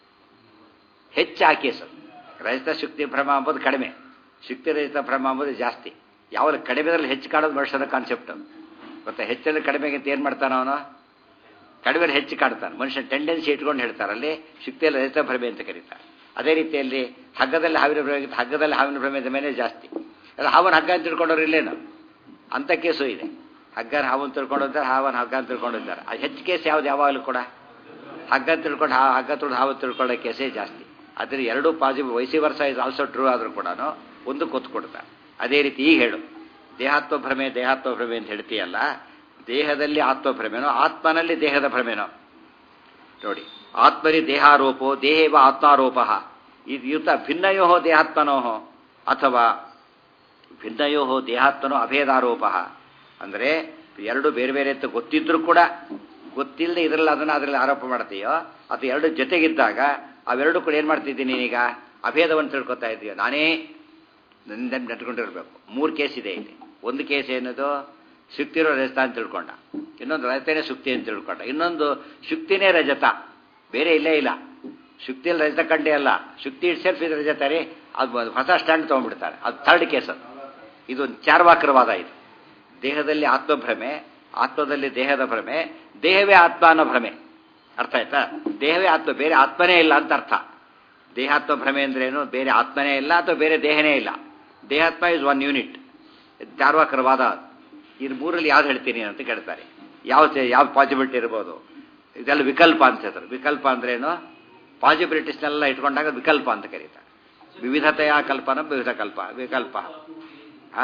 ಹೆಚ್ಚು ಆ ಕೇಸು ರಹಿತ ಶಕ್ತಿ ಭ್ರಮ ಅಂಬೋದು ಕಡಿಮೆ ಶಕ್ತಿರಹಿತ ಭ್ರಮ ಅಂಬೋದು ಜಾಸ್ತಿ ಯಾವಾಗ ಕಡಿಮೆದಲ್ಲಿ ಹೆಚ್ಚು ಕಾಣೋದು ಮನುಷ್ಯನ ಕಾನ್ಸೆಪ್ಟ್ ಗೊತ್ತಾ ಹೆಚ್ಚಲ್ಲಿ ಕಡಿಮೆಗಿಂತ ಏನು ಮಾಡ್ತಾನ ಅವನು ಕಡಿಮೆಯಲ್ಲಿ ಹೆಚ್ಚು ಕಾಡ್ತಾನೆ ಮನುಷ್ಯನ ಟೆಂಡೆನ್ಸಿ ಇಟ್ಕೊಂಡು ಹೇಳ್ತಾರೆ ಅಲ್ಲಿ ಶಕ್ತಿಯಲ್ಲಿ ರಹಿತ ಭ್ರಮೆ ಅಂತ ಕರೀತಾರೆ ಅದೇ ರೀತಿಯಲ್ಲಿ ಹಗ್ಗದಲ್ಲಿ ಹಾವಿನ ಭ್ರಮೆ ಹಗ್ಗದಲ್ಲಿ ಹಾವಿನ ಭ್ರಮೆದ ಮೇಲೆ ಜಾಸ್ತಿ ಅಲ್ಲ ಹಾವನ ಹಗ್ಗ ಅಂತ ತಿಳ್ಕೊಂಡವ್ರು ಇಲ್ಲೇನು ಅಂಥ ಕೇಸು ಇದೆ ಹಗ್ಗನ ಹಾವನ್ ತಿಳ್ಕೊಂಡಿದ್ದಾರೆ ಹಾವನ್ ಹಗ್ಗ ಅಂತ ತಿಳ್ಕೊಂಡಿದ್ದಾರೆ ಅದು ಹೆಚ್ಚು ಕೇಸ್ ಯಾವ್ದು ಯಾವಾಗಲೂ ಕೂಡ ಹಗ್ಗ ತಿಳ್ಕೊಂಡು ಹಾ ಹಗ್ಗ ತುಳಿದು ಹಾವು ತಿಳ್ಕೊಳ್ಳೋ ಕೇಸೇ ಜಾಸ್ತಿ ಅದ್ರ ಎರಡು ಪಾಸಿಟಿವ್ ವೈಸಿ ವರ್ಷ ಇಸ್ ಆಲ್ಸೋ ಟ್ರೂ ಆದರೂ ಕೂಡ ಒಂದು ಕೊತ್ತು ಕೊಡ್ತಾರೆ ಅದೇ ರೀತಿ ಈಗ ಹೇಳು ದೇಹಾತ್ಮ ಭ್ರಮೆ ದೇಹಾತ್ಮ ಭ್ರಮೆ ಅಂತ ಹೇಳ್ತೀಯಲ್ಲ ದೇಹದಲ್ಲಿ ಆತ್ಮಭ್ರಮೆನೋ ಆತ್ಮನಲ್ಲಿ ದೇಹದ ಭ್ರಮೆನೋ ನೋಡಿ ಆತ್ಮನಿ ದೇಹಾರೋಪೋ ದೇಹೇವ ಆತ್ಮಾರೋಪ ಇದು ಯುತ ಭಿನ್ನಯೋ ದೇಹಾತ್ಮನೋ ಅಥವಾ ಭಿನ್ನಯೋ ದೇಹಾತ್ಮನೋ ಅಭೇದಾರೋಪ ಅಂದರೆ ಎರಡು ಬೇರೆ ಬೇರೆ ಅಂತ ಗೊತ್ತಿದ್ರೂ ಕೂಡ ಗೊತ್ತಿಲ್ಲದೆ ಇದರಲ್ಲಿ ಅದನ್ನು ಅದರಲ್ಲಿ ಆರೋಪ ಮಾಡ್ತೀಯೋ ಅಥವಾ ಎರಡು ಜೊತೆಗಿದ್ದಾಗ ಅವೆರಡು ಕೂಡ ಏನು ಮಾಡ್ತಿದ್ದೀನಿ ನೀನೀಗ ಅಭೇದವನ್ನು ತಿಳ್ಕೊತಾ ಇದೀಯ ನಾನೇ ನನ್ನ ನಟ್ಕೊಂಡಿರ್ಬೇಕು ಮೂರು ಕೇಸ್ ಇದೆ ಇಲ್ಲಿ ಒಂದು ಕೇಸ್ ಏನದು ಶುಕ್ತಿರೋ ರಜತ ಅಂತ ತಿಳ್ಕೊಂಡ ಇನ್ನೊಂದು ರಜತನೇ ಶುಕ್ತಿ ಅಂತ ತಿಳ್ಕೊಂಡ ಇನ್ನೊಂದು ಶುಕ್ತಿನೇ ರಜತ ಬೇರೆ ಇಲ್ಲೇ ಇಲ್ಲ ಶುಕ್ತಿಯಲ್ಲಿ ರಜತ ಕಂಡೇ ಅಲ್ಲ ಶುಕ್ತಿ ಇಟ್ ಸೆಲ್ಫ್ ಇದು ರಜತ ರೀ ಅದು ಒಂದು ಹೊಸ ಸ್ಟ್ಯಾಂಡ್ ತೊಗೊಂಡ್ಬಿಡ್ತಾರೆ ಅದು ಥರ್ಡ್ ಕೇಸ್ ಅದು ಇದು ಒಂದು ಚಾರ್ವಾಕರವಾದ ಇದು ದೇಹದಲ್ಲಿ ಆತ್ಮಭ್ರಮೆ ಆತ್ಮದಲ್ಲಿ ದೇಹದ ಭ್ರಮೆ ದೇಹವೇ ಆತ್ಮ ಅನ್ನೋ ಭ್ರಮೆ ಅರ್ಥ ಆಯ್ತಾ ದೇಹವೇ ಆತ್ಮ ಬೇರೆ ಆತ್ಮನೇ ಇಲ್ಲ ಅಂತ ಅರ್ಥ ದೇಹಾತ್ಮ ಭ್ರಮೆ ಅಂದ್ರೇನು ಬೇರೆ ಆತ್ಮನೇ ಇಲ್ಲ ಅಥವಾ ಬೇರೆ ದೇಹನೇ ಇಲ್ಲ ದೇಹಾತ್ಮ ಇಸ್ ಒನ್ ಯೂನಿಟ್ ಚಾರ್ವಾಕರವಾದ ಇದು ಮೂರಲ್ಲಿ ಯಾವ್ದು ಹೇಳ್ತೀನಿ ಅಂತ ಕೇಳ್ತಾರೆ ಯಾವ ಯಾವ ಪಾಸಿಬಿಲಿಟಿ ಇರ್ಬೋದು ಇದೆಲ್ಲ ವಿಕಲ್ಪ ಅಂತ ಹೇಳ್ತಾರೆ ವಿಕಲ್ಪ ಅಂದ್ರೇನು ಪಾಸಿಬಿಲಿಟೀಸ್ನೆಲ್ಲ ಇಟ್ಕೊಂಡಾಗ ವಿಕಲ್ಪ ಅಂತ ಕರೀತಾರೆ ವಿವಿಧತೆಯ ಕಲ್ಪನ ವಿವಿಧ ಕಲ್ಪ ವಿಕಲ್ಪ ಆ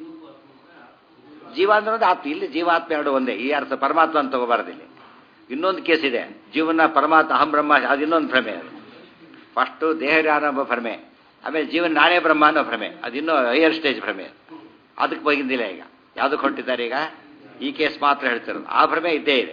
ಜೀವ ಅಂದ್ರೆ ಆತ್ಮ ಇಲ್ಲಿ ಜೀವಾತ್ಮ ಎರಡು ಒಂದೇ ಈ ಅರ್ಥ ಪರಮಾತ್ಮ ಅಂತ ತಗೋಬಾರ್ದು ಇಲ್ಲಿ ಇನ್ನೊಂದು ಕೇಸ್ ಇದೆ ಜೀವನ ಪರಮಾತ್ಮ ಅಹಂ ಬ್ರಹ್ಮ ಅದು ಇನ್ನೊಂದು ಭ್ರಮೆ ಅದು ಫಸ್ಟು ದೇಹ ಅನ್ನೋ ಭ್ರಮೆ ಆಮೇಲೆ ಜೀವನ ನಾನೇ ಬ್ರಹ್ಮ ಅನ್ನೋ ಭ್ರಮೆ ಅದು ಇನ್ನೂ ಹೈಯರ್ ಸ್ಟೇಜ್ ಭ್ರಮೆ ಅದಕ್ಕೆ ಬಗಿಂದಿಲ್ಲ ಈಗ ಯಾವುದಕ್ಕೆ ಹೊಟ್ಟಿದ್ದಾರೆ ಈಗ ಈ ಕೇಸ್ ಮಾತ್ರ ಹೇಳ್ತಿರೋದು ಆ ಭ್ರಮೆ ಇದ್ದೇ ಇದೆ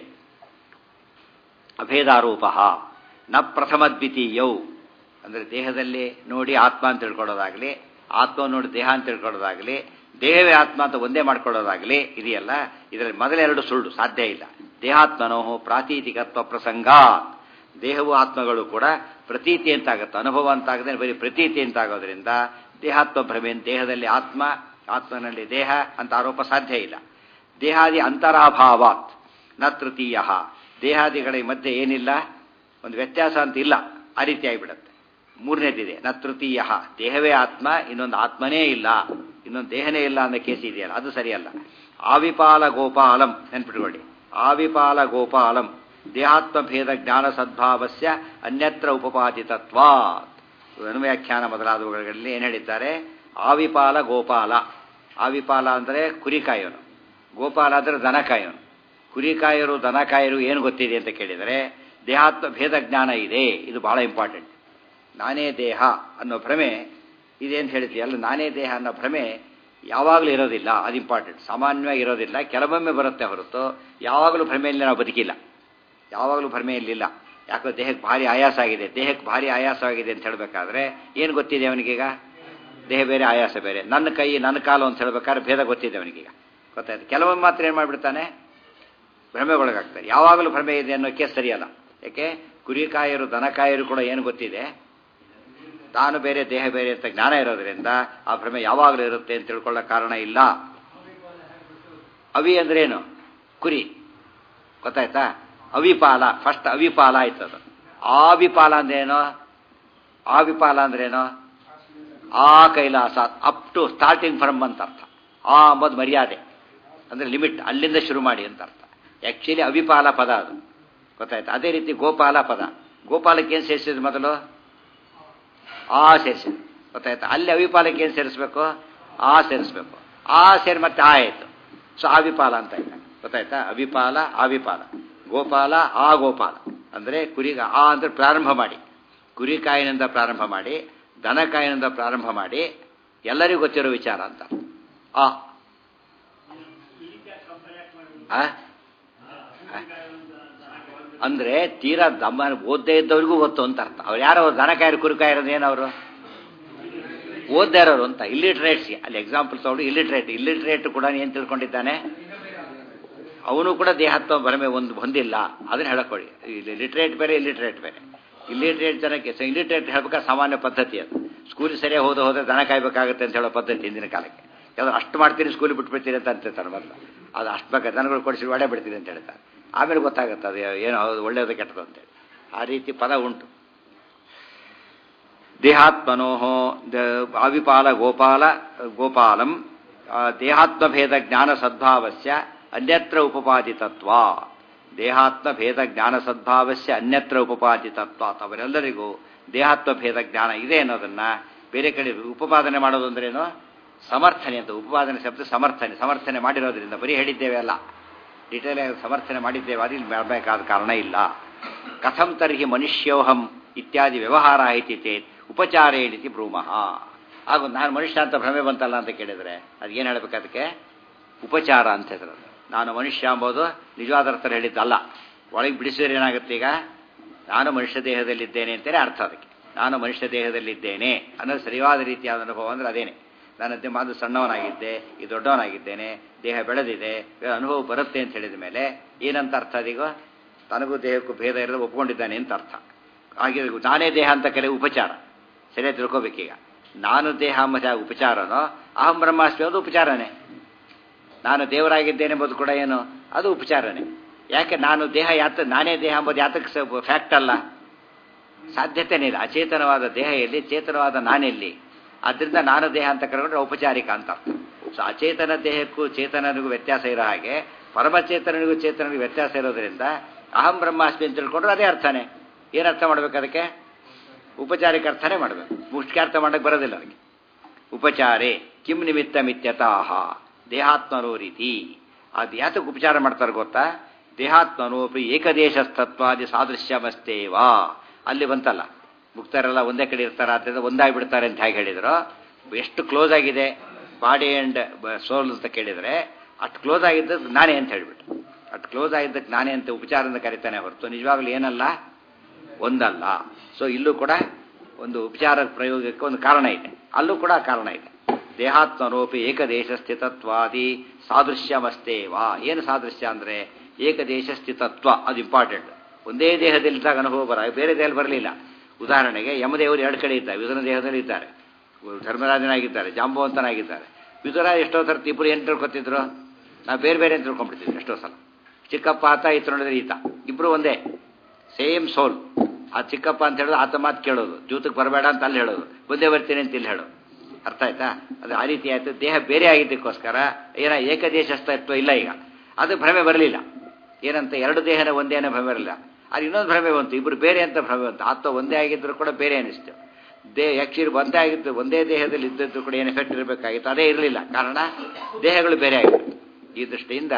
ಅಭೇದಾರೂಪ ನ ಪ್ರಥಮ ದ್ವಿತೀಯೌ ಅಂದರೆ ದೇಹದಲ್ಲಿ ನೋಡಿ ಆತ್ಮ ಅಂತ ತಿಳ್ಕೊಳ್ಳೋದಾಗಲಿ ಆತ್ಮ ನೋಡಿ ದೇಹ ಅಂತ ತಿಳ್ಕೊಳ್ಳೋದಾಗಲಿ ದೇಹವೇ ಆತ್ಮ ಅಂತ ಒಂದೇ ಮಾಡ್ಕೊಳ್ಳೋದಾಗಲಿ ಇದೆಯಲ್ಲ ಇದರಲ್ಲಿ ಮೊದಲೆರಡು ಸುಳ್ಳು ಸಾಧ್ಯ ಇಲ್ಲ ದೇಹಾತ್ಮನೋ ಪ್ರಾತೀತಿಕತ್ವ ಪ್ರಸಂಗ ದೇಹವು ಆತ್ಮಗಳು ಕೂಡ ಪ್ರತೀತಿ ಅಂತಾಗುತ್ತೆ ಅನುಭವ ಅಂತಾಗದೆ ಬರೀ ಪ್ರತೀತಿ ಅಂತಾಗೋದ್ರಿಂದ ದೇಹಾತ್ಮ ಭ್ರಮೆ ದೇಹದಲ್ಲಿ ಆತ್ಮ ಆತ್ಮನಲ್ಲಿ ದೇಹ ಅಂತ ಆರೋಪ ಸಾಧ್ಯ ಇಲ್ಲ ದೇಹಾದಿ ಅಂತರಾಭಾವಾತ್ ನ ತೃತೀಯ ದೇಹಾದಿಗಳ ಮಧ್ಯೆ ಏನಿಲ್ಲ ಒಂದು ವ್ಯತ್ಯಾಸ ಅಂತ ಇಲ್ಲ ಆ ರೀತಿ ಆಗಿಬಿಡುತ್ತೆ ಮೂರನೇದಿದೆ ನ ತೃತೀಯ ದೇಹವೇ ಆತ್ಮ ಇನ್ನೊಂದು ಆತ್ಮನೇ ಇಲ್ಲ ಇನ್ನೊಂದು ದೇಹನೇ ಇಲ್ಲ ಅನ್ನೋ ಕೇಸ್ ಇದೆಯಲ್ಲ ಅದು ಸರಿಯಲ್ಲ ಆವಿಪಾಲ ಗೋಪಾಲಂ ನೆನ್ಪಿಟ್ಕೊಳ್ಳಿ ಆವಿಪಾಲ ಗೋಪಾಲಂ ದೇಹಾತ್ಮ ಭೇದ ಜ್ಞಾನ ಸದ್ಭಾವಸ್ಯ ಅನ್ಯತ್ರ ಉಪಪಾದಿತತ್ವ ಅನುವ್ಯಾಖ್ಯಾನ ಮೊದಲಾದವುಗಳಲ್ಲಿ ಏನು ಹೇಳಿದ್ದಾರೆ ಆವಿಪಾಲ ಗೋಪಾಲ ಆವಿಪಾಲ ಅಂದರೆ ಕುರಿಕಾಯೋನು ಗೋಪಾಲ ಅಂದರೆ ದನಕಾಯೋನು ಕುರಿಕಾಯರು ದನಕಾಯರು ಏನು ಗೊತ್ತಿದೆ ಅಂತ ಕೇಳಿದರೆ ದೇಹಾತ್ಮ ಭೇದ ಜ್ಞಾನ ಇದೆ ಇದು ಬಹಳ ಇಂಪಾರ್ಟೆಂಟ್ ನಾನೇ ದೇಹ ಅನ್ನೋ ಭ್ರಮೆ ಇದೆ ಅಂತ ಹೇಳ್ತೀವಿ ಅಲ್ಲ ನಾನೇ ದೇಹ ಅನ್ನೋ ಭ್ರಮೆ ಯಾವಾಗಲೂ ಇರೋದಿಲ್ಲ ಅದು ಇಂಪಾರ್ಟೆಂಟ್ ಸಾಮಾನ್ಯವಾಗಿ ಇರೋದಿಲ್ಲ ಕೆಲವೊಮ್ಮೆ ಬರುತ್ತೆ ಹೊರತು ಯಾವಾಗಲೂ ಭ್ರಮೆಯಲ್ಲಿ ನಾವು ಬದುಕಿಲ್ಲ ಯಾವಾಗಲೂ ಭ್ರಮೆಯಲ್ಲಿಲ್ಲ ಯಾಕೋ ದೇಹಕ್ಕೆ ಭಾರಿ ಆಯಾಸ ಆಗಿದೆ ದೇಹಕ್ಕೆ ಭಾರಿ ಆಯಾಸ ಆಗಿದೆ ಅಂತ ಹೇಳಬೇಕಾದ್ರೆ ಏನು ಗೊತ್ತಿದೆ ಅವನಿಗೀಗ ದೇಹ ಬೇರೆ ಆಯಾಸ ಬೇರೆ ನನ್ನ ಕೈ ನನ್ನ ಕಾಲು ಅಂತ ಹೇಳ್ಬೇಕಾದ್ರೆ ಭೇದ ಗೊತ್ತಿದೆ ಅವನಿಗೀಗ ಗೊತ್ತಾಯ್ತು ಕೆಲವೊಮ್ಮೆ ಮಾತ್ರ ಏನು ಮಾಡಿಬಿಡ್ತಾನೆ ಭ್ರಮೆ ಒಳಗಾಗ್ತಾರೆ ಯಾವಾಗಲೂ ಭ್ರಮೆ ಇದೆ ಅನ್ನೋಕ್ಕೆ ಸರಿಯಲ್ಲ ಯಾಕೆ ಕುರಿಕಾಯರು ದನಕಾಯರು ಕೂಡ ಏನು ಗೊತ್ತಿದೆ ತಾನು ಬೇರೆ ದೇಹ ಬೇರೆ ಅಂತ ಜ್ಞಾನ ಇರೋದ್ರಿಂದ ಆ ಭ್ರಮೆ ಯಾವಾಗಲೂ ಇರುತ್ತೆ ಅಂತ ತಿಳ್ಕೊಳ್ಳೋ ಕಾರಣ ಇಲ್ಲ ಅವಿ ಅಂದ್ರೇನು ಕುರಿ ಗೊತ್ತಾಯ್ತಾ ಅವಿಪಾಲ ಫಸ್ಟ್ ಅವಿಪಾಲ ಆಯ್ತದು ಆವಿಪಾಲ ಅಂದ್ರೇನು ಆವಿಪಾಲ ಅಂದ್ರೇನು ಆ Kailasa up to starting from ಅಂತ ಅರ್ಥ ಆ ಅಂಬದು ಮರ್ಯಾದೆ ಅಂದರೆ ಲಿಮಿಟ್ ಅಲ್ಲಿಂದ ಶುರು ಮಾಡಿ ಅಂತ ಅರ್ಥ ಆ್ಯಕ್ಚುಲಿ ಅವಿಪಾಲ ಪದ ಅದು ಗೊತ್ತಾಯ್ತು ಅದೇ ರೀತಿ ಗೋಪಾಲ ಪದ ಗೋಪಾಲಕ್ಕೆ ಏನು ಸೇರಿಸಿದ್ರು ಮೊದಲು ಆ ಸೇರಿಸಿದ್ರು ಗೊತ್ತಾಯ್ತಾ ಅಲ್ಲಿ ಅವಿಪಾಲಕ್ಕೆ ಏನು ಸೇರಿಸ್ಬೇಕು ಆ ಸೇರಿಸ್ಬೇಕು ಆ ಸೇರಿ ಮತ್ತೆ ಆ ಆಯಿತು ಸೊ ಆವಿಪಾಲ ಅಂತ ಇಲ್ಲ ಗೊತ್ತಾಯ್ತಾ ಅವಿಪಾಲ ಆವಿಪಾಲ ಗೋಪಾಲ ಆ ಗೋಪಾಲ ಅಂದರೆ ಕುರಿಗ ಆ ಅಂದರೆ ಪ್ರಾರಂಭ ಮಾಡಿ ಕುರಿಕಾಯಿನಿಂದ ಪ್ರಾರಂಭ ಮಾಡಿ ದನಕಾಯಿನಿಂದ ಪ್ರಾರಂಭ ಮಾಡಿ ಎಲ್ಲರಿಗೂ ಗೊತ್ತಿರೋ ವಿಚಾರ ಅಂತ ಆ ಆ? ಆ? ಅಂದ್ರೆ ತೀರಾ ದಮ್ಮ ಓದ್ದೇ ಇದ್ದವ್ರಿಗೂ ಗೊತ್ತು ಅಂತ ಅರ್ಥ ಅವ್ರು ಯಾರೋ ದನಕಾಯರು ಕುರಿಕಾಯಿರೋದು ಏನವರು ಓದ್ದೇ ಇರೋರು ಅಂತ ಇಲ್ಲಿಟ್ರೇಟ್ಸ್ ಅಲ್ಲಿ ಎಕ್ಸಾಂಪಲ್ ತಗೊಂಡು ಇಲ್ಲಿಟ್ರೇಟ್ ಇಲ್ಲಿಟ್ರೇಟ್ ಕೂಡ ಏನು ತಿಳ್ಕೊಂಡಿದ್ದಾನೆ ಅವನು ಕೂಡ ದೇಹಾತ್ಮ ಭರಮೆ ಒಂದು ಹೊಂದಿಲ್ಲ ಅದನ್ನ ಹೇಳಕೊಳ್ಳಿ ಇಲ್ಲಿ ಲಿಟ್ರೇಟ್ ಬೇರೆ ಇಲ್ಲಿಟ್ರೇಟ್ ಬೇರೆ ಇಲ್ಲಿಟ್ರೇಟ್ ಜನಕ್ಕೆ ಸೊ ಇಲ್ಲಿಟ್ರೇಟ್ ಹೇಳ್ಬೇಕಾದ್ರೆ ಸಾಮಾನ್ಯ ಪದ್ಧತಿ ಅದು ಸ್ಕೂಲಿಗೆ ಸರಿಯಾಗಿ ಹೋದ ಹೋದ್ರೆ ದನ ಕಾಯ್ಬೇಕಾಗುತ್ತೆ ಅಂತ ಹೇಳೋ ಪದ್ಧತಿ ಹಿಂದಿನ ಕಾಲಕ್ಕೆ ಯಾವ್ದು ಅಷ್ಟು ಮಾಡ್ತೀನಿ ಸ್ಕೂಲಿಗೆ ಬಿಟ್ಬಿಡ್ತೀನಿ ಅಂತ ಅಂತಿರ್ತಾರೆ ಮೊದಲು ಅದು ಅಷ್ಟು ಬೇಕಾದ್ರೆ ದನಗಳು ಕೊಡಿಸಿ ಒಡೆ ಬಿಡ್ತೀನಿ ಅಂತ ಹೇಳ್ತಾರೆ ಆಮೇಲೆ ಗೊತ್ತಾಗುತ್ತೆ ಅದು ಏನೋ ಹೌದು ಒಳ್ಳೆಯದು ಕೆಟ್ಟದು ಅಂತೇಳಿ ಆ ರೀತಿ ಪದ ಉಂಟು ದೇಹಾತ್ಮನೋ ಆವಿಪಾಲ ಗೋಪಾಲ ಗೋಪಾಲಂ ದೇಹಾತ್ಮಭೇದ ಜ್ಞಾನ ಸದ್ಭಾವಸ್ಯ ಅನ್ಯತ್ರ ಉಪಪಾದಿತತ್ವ ದೇಹಾತ್ಮ ಭೇದ ಜ್ಞಾನ ಸದ್ಭಾವಸ್ಯ ಅನ್ಯತ್ರ ಉಪಪಾದಿತತ್ವ ಅವರೆಲ್ಲರಿಗೂ ದೇಹಾತ್ಮ ಭೇದ ಜ್ಞಾನ ಇದೆ ಅನ್ನೋದನ್ನ ಬೇರೆ ಕಡೆ ಉಪಪಾದನೆ ಮಾಡೋದು ಅಂದ್ರೇನು ಸಮರ್ಥನೆ ಅಂತ ಉಪಪಾದನೆ ಶಬ್ದ ಸಮರ್ಥನೆ ಸಮರ್ಥನೆ ಮಾಡಿರೋದ್ರಿಂದ ಬರೀ ಹೇಳಿದ್ದೇವೆ ಅಲ್ಲ ಡಿಟೇಲ್ ಆಗಿ ಸಮರ್ಥನೆ ಮಾಡಿದ್ದೇವೆ ಅದು ಇಲ್ಲಿ ಮಾಡಬೇಕಾದ ಕಾರಣ ಇಲ್ಲ ಕಥಂ ತರ್ಹಿ ಮನುಷ್ಯೋಹಂ ಇತ್ಯಾದಿ ವ್ಯವಹಾರ ಐತಿ ಚೇತ್ ಉಪಚಾರೇಣಿತಿ ಬ್ರೂಮಃ ಹಾಗೂ ನಾನು ಮನುಷ್ಯ ಅಂತ ಭ್ರಮೆ ಬಂತಲ್ಲ ಅಂತ ಕೇಳಿದರೆ ಅದೇನು ಹೇಳಬೇಕು ಅದಕ್ಕೆ ಉಪಚಾರ ಅಂತ ಹೆಸರು ನಾನು ಮನುಷ್ಯ ಎಂಬುದು ನಿಜವಾದ ಅರ್ಥ ಹೇಳಿದ್ದಲ್ಲ ಒಳಗೆ ಬಿಡಿಸಿದ್ರೆ ಏನಾಗುತ್ತೆ ಈಗ ನಾನು ಮನುಷ್ಯ ದೇಹದಲ್ಲಿದ್ದೇನೆ ಅಂತಲೇ ಅರ್ಥ ಅದಕ್ಕೆ ನಾನು ಮನುಷ್ಯ ದೇಹದಲ್ಲಿದ್ದೇನೆ ಅನ್ನೋದು ಸರಿಯಾದ ರೀತಿಯಾದ ಅನುಭವ ಅಂದ್ರೆ ಅದೇನೆ ನಾನು ಮಾದು ಸಣ್ಣವನಾಗಿದ್ದೆ ಈ ದೊಡ್ಡವನಾಗಿದ್ದೇನೆ ದೇಹ ಬೆಳೆದಿದೆ ಅನುಭವ ಬರುತ್ತೆ ಅಂತ ಹೇಳಿದ ಮೇಲೆ ಏನಂತ ಅರ್ಥ ಅದೀಗ ತನಗೂ ದೇಹಕ್ಕೂ ಭೇದ ಇರೋದು ಒಪ್ಕೊಂಡಿದ್ದಾನೆ ಅಂತ ಅರ್ಥ ಹಾಗೆ ನಾನೇ ದೇಹ ಅಂತ ಕರೆ ಉಪಚಾರ ಸರಿಯಾಗಿ ತಿಳ್ಕೊಬೇಕೀಗ ನಾನು ದೇಹ ಎಂಬ ಉಪಚಾರನೋ ಅಹಂ ಬ್ರಹ್ಮಾಸ್ಮಿ ಅದು ಉಪಚಾರನೇ ನಾನು ದೇವರಾಗಿದ್ದೇನೆ ಎಂಬುದು ಕೂಡ ಏನು ಅದು ಉಪಚಾರನೇ ಯಾಕೆ ನಾನು ದೇಹ ಯಾತ ನಾನೇ ದೇಹ ಎಂಬುದು ಯಾತಕ್ಕೆ ಫ್ಯಾಕ್ಟ್ ಅಲ್ಲ ಸಾಧ್ಯತೆನೇ ಇಲ್ಲ ಅಚೇತನವಾದ ದೇಹ ಎಲ್ಲಿ ಚೇತನವಾದ ನಾನೆಲ್ಲಿ ಅದರಿಂದ ನಾನು ದೇಹ ಅಂತ ಕರೆಕೊಂಡ್ರೆ ಔಪಚಾರಿಕ ಅಂತ ಅರ್ಥ ಸೊ ಅಚೇತನ ದೇಹಕ್ಕೂ ಚೇತನನಿಗೂ ವ್ಯತ್ಯಾಸ ಇರೋ ಹಾಗೆ ಪರಮಚೇತನನಿಗೂ ಚೇತನನಿಗೂ ವ್ಯತ್ಯಾಸ ಇರೋದ್ರಿಂದ ಅಹಂ ಬ್ರಹ್ಮಾಸ್ಮಿ ಅಂತ ತಿಳ್ಕೊಂಡ್ರೆ ಅದೇ ಅರ್ಥನೇ ಏನು ಅರ್ಥ ಮಾಡ್ಬೇಕು ಅದಕ್ಕೆ ಉಪಚಾರಿಕ ಅರ್ಥನೇ ಮಾಡಬೇಕು ಮುಷ್ಟ್ಯಾರ್ಥ ಮಾಡಕ್ಕೆ ಬರೋದಿಲ್ಲ ಅವರಿಗೆ ಉಪಚಾರೇ ಕಿಂ ನಿಮಿತ್ತ ಮಿತ್ಯತಾಹ ದೇಹಾತ್ಮನೋ ರೀತಿ ಅದು ಯಾತಕ್ಕೆ ಉಪಚಾರ ಮಾಡ್ತಾರೆ ಗೊತ್ತಾ ದೇಹಾತ್ಮನೋಪಿ ಏಕದೇಶಸ್ತತ್ವಾದಿ ಸಾದೃಶ್ಯಮಸ್ತೇವಾ ಅಲ್ಲಿ ಬಂತಲ್ಲ ಮುಕ್ತರೆಲ್ಲ ಒಂದೇ ಕಡೆ ಇರ್ತಾರೆ ಆದ್ದರಿಂದ ಒಂದಾಗಿ ಬಿಡ್ತಾರೆ ಅಂತ ಹೇಗೆ ಹೇಳಿದ್ರು ಎಷ್ಟು ಕ್ಲೋಸ್ ಆಗಿದೆ ಬಾಡಿ ಆ್ಯಂಡ್ ಸೋಲ್ ಅಂತ ಕೇಳಿದರೆ ಅಷ್ಟು ಕ್ಲೋಸ್ ಆಗಿದ್ದಕ್ಕೆ ನಾನೇ ಅಂತ ಹೇಳಿಬಿಟ್ಟು ಅಷ್ಟು ಕ್ಲೋಸ್ ಆಗಿದ್ದಕ್ಕೆ ನಾನೇ ಅಂತ ಉಪಚಾರದಿಂದ ಕರಿತಾನೆ ಹೊರತು ನಿಜವಾಗ್ಲೂ ಏನಲ್ಲ ಒಂದಲ್ಲ ಸೊ ಇಲ್ಲೂ ಕೂಡ ಒಂದು ಉಪಚಾರ ಪ್ರಯೋಗಕ್ಕೆ ಒಂದು ಕಾರಣ ಇದೆ ಅಲ್ಲೂ ಕೂಡ ಕಾರಣ ಇದೆ ದೇಹಾತ್ಮನೋಪಿ ಏಕದೇಶ ಸ್ಥಿತತ್ವಾದಿ ಸಾದೃಶ್ಯಮಸ್ತೇವಾ ಏನು ಸಾದೃಶ್ಯ ಅಂದರೆ ಏಕದೇಶ ಸ್ಥಿತತ್ವ ಅದು ಇಂಪಾರ್ಟೆಂಟ್ ಒಂದೇ ದೇಹದಲ್ಲಿದ್ದಾಗ ಅನುಭವ ಬರ ಬೇರೆ ದೇಹದಲ್ಲಿ ಬರಲಿಲ್ಲ ಉದಾಹರಣೆಗೆ ಯಮದೇವರು ಎರಡು ಕಡೆ ಇದ್ದಾರೆ ವಿದುರ ದೇಹದಲ್ಲಿ ಇದ್ದಾರೆ ಧರ್ಮರಾಜನಾಗಿದ್ದಾರೆ ಜಾಂಬವಂತನಾಗಿದ್ದಾರೆ ವಿದುರ ಎಷ್ಟೋ ಥರ ಇಬ್ಬರು ಏನು ತಿಳ್ಕೊತಿದ್ರು ನಾವು ಬೇರೆ ಬೇರೆ ಅಂತ ತಿಳ್ಕೊಂಡ್ಬಿಡ್ತಿದ್ವಿ ಎಷ್ಟೋ ಸಲ ಚಿಕ್ಕಪ್ಪ ಆತ ಈತ ನೋಡಿದ್ರೆ ಈತ ಇಬ್ಬರು ಒಂದೇ ಸೇಮ್ ಸೋಲ್ ಆ ಚಿಕ್ಕಪ್ಪ ಅಂತ ಹೇಳಿದ್ರೆ ಆತ ಮಾತು ಕೇಳೋದು ಜೂತಕ್ಕೆ ಬರಬೇಡ ಅಂತ ಅಲ್ಲಿ ಹೇಳೋದು ಮುಂದೆ ಬರ್ತೀನಿ ಅಂತ ಇಲ್ಲಿ ಹೇಳೋದು ಅರ್ಥ ಆಯ್ತಾ ಅದು ಆ ರೀತಿ ಆಯ್ತು ದೇಹ ಬೇರೆ ಆಗಿದ್ದಕ್ಕೋಸ್ಕರ ಏನ ಏಕದೇಶಸ್ಥತ್ವ ಇಲ್ಲ ಈಗ ಅದು ಭ್ರಮೆ ಬರಲಿಲ್ಲ ಏನಂತ ಎರಡು ದೇಹನ ಒಂದೇ ಅನ್ನೋ ಭ್ರಮೆ ಬರಲಿಲ್ಲ ಅದು ಇನ್ನೊಂದು ಭ್ರಮೆ ಬಂತು ಇಬ್ಬರು ಬೇರೆ ಅಂತ ಭ್ರಮೆ ಬಂತು ಆತ್ಮ ಒಂದೇ ಆಗಿದ್ರು ಕೂಡ ಬೇರೆ ಅನಿಸ್ತು ದೇಹ ಆ್ಯಕ್ಚುಲಿ ಒಂದೇ ಆಗಿತ್ತು ಒಂದೇ ದೇಹದಲ್ಲಿ ಇದ್ದದ್ದು ಕೂಡ ಏನು ಎಫೆಕ್ಟ್ ಇರಬೇಕಾಗಿತ್ತು ಅದೇ ಇರಲಿಲ್ಲ ಕಾರಣ ದೇಹಗಳು ಬೇರೆ ಆಗಿತ್ತು ಈ ದೃಷ್ಟಿಯಿಂದ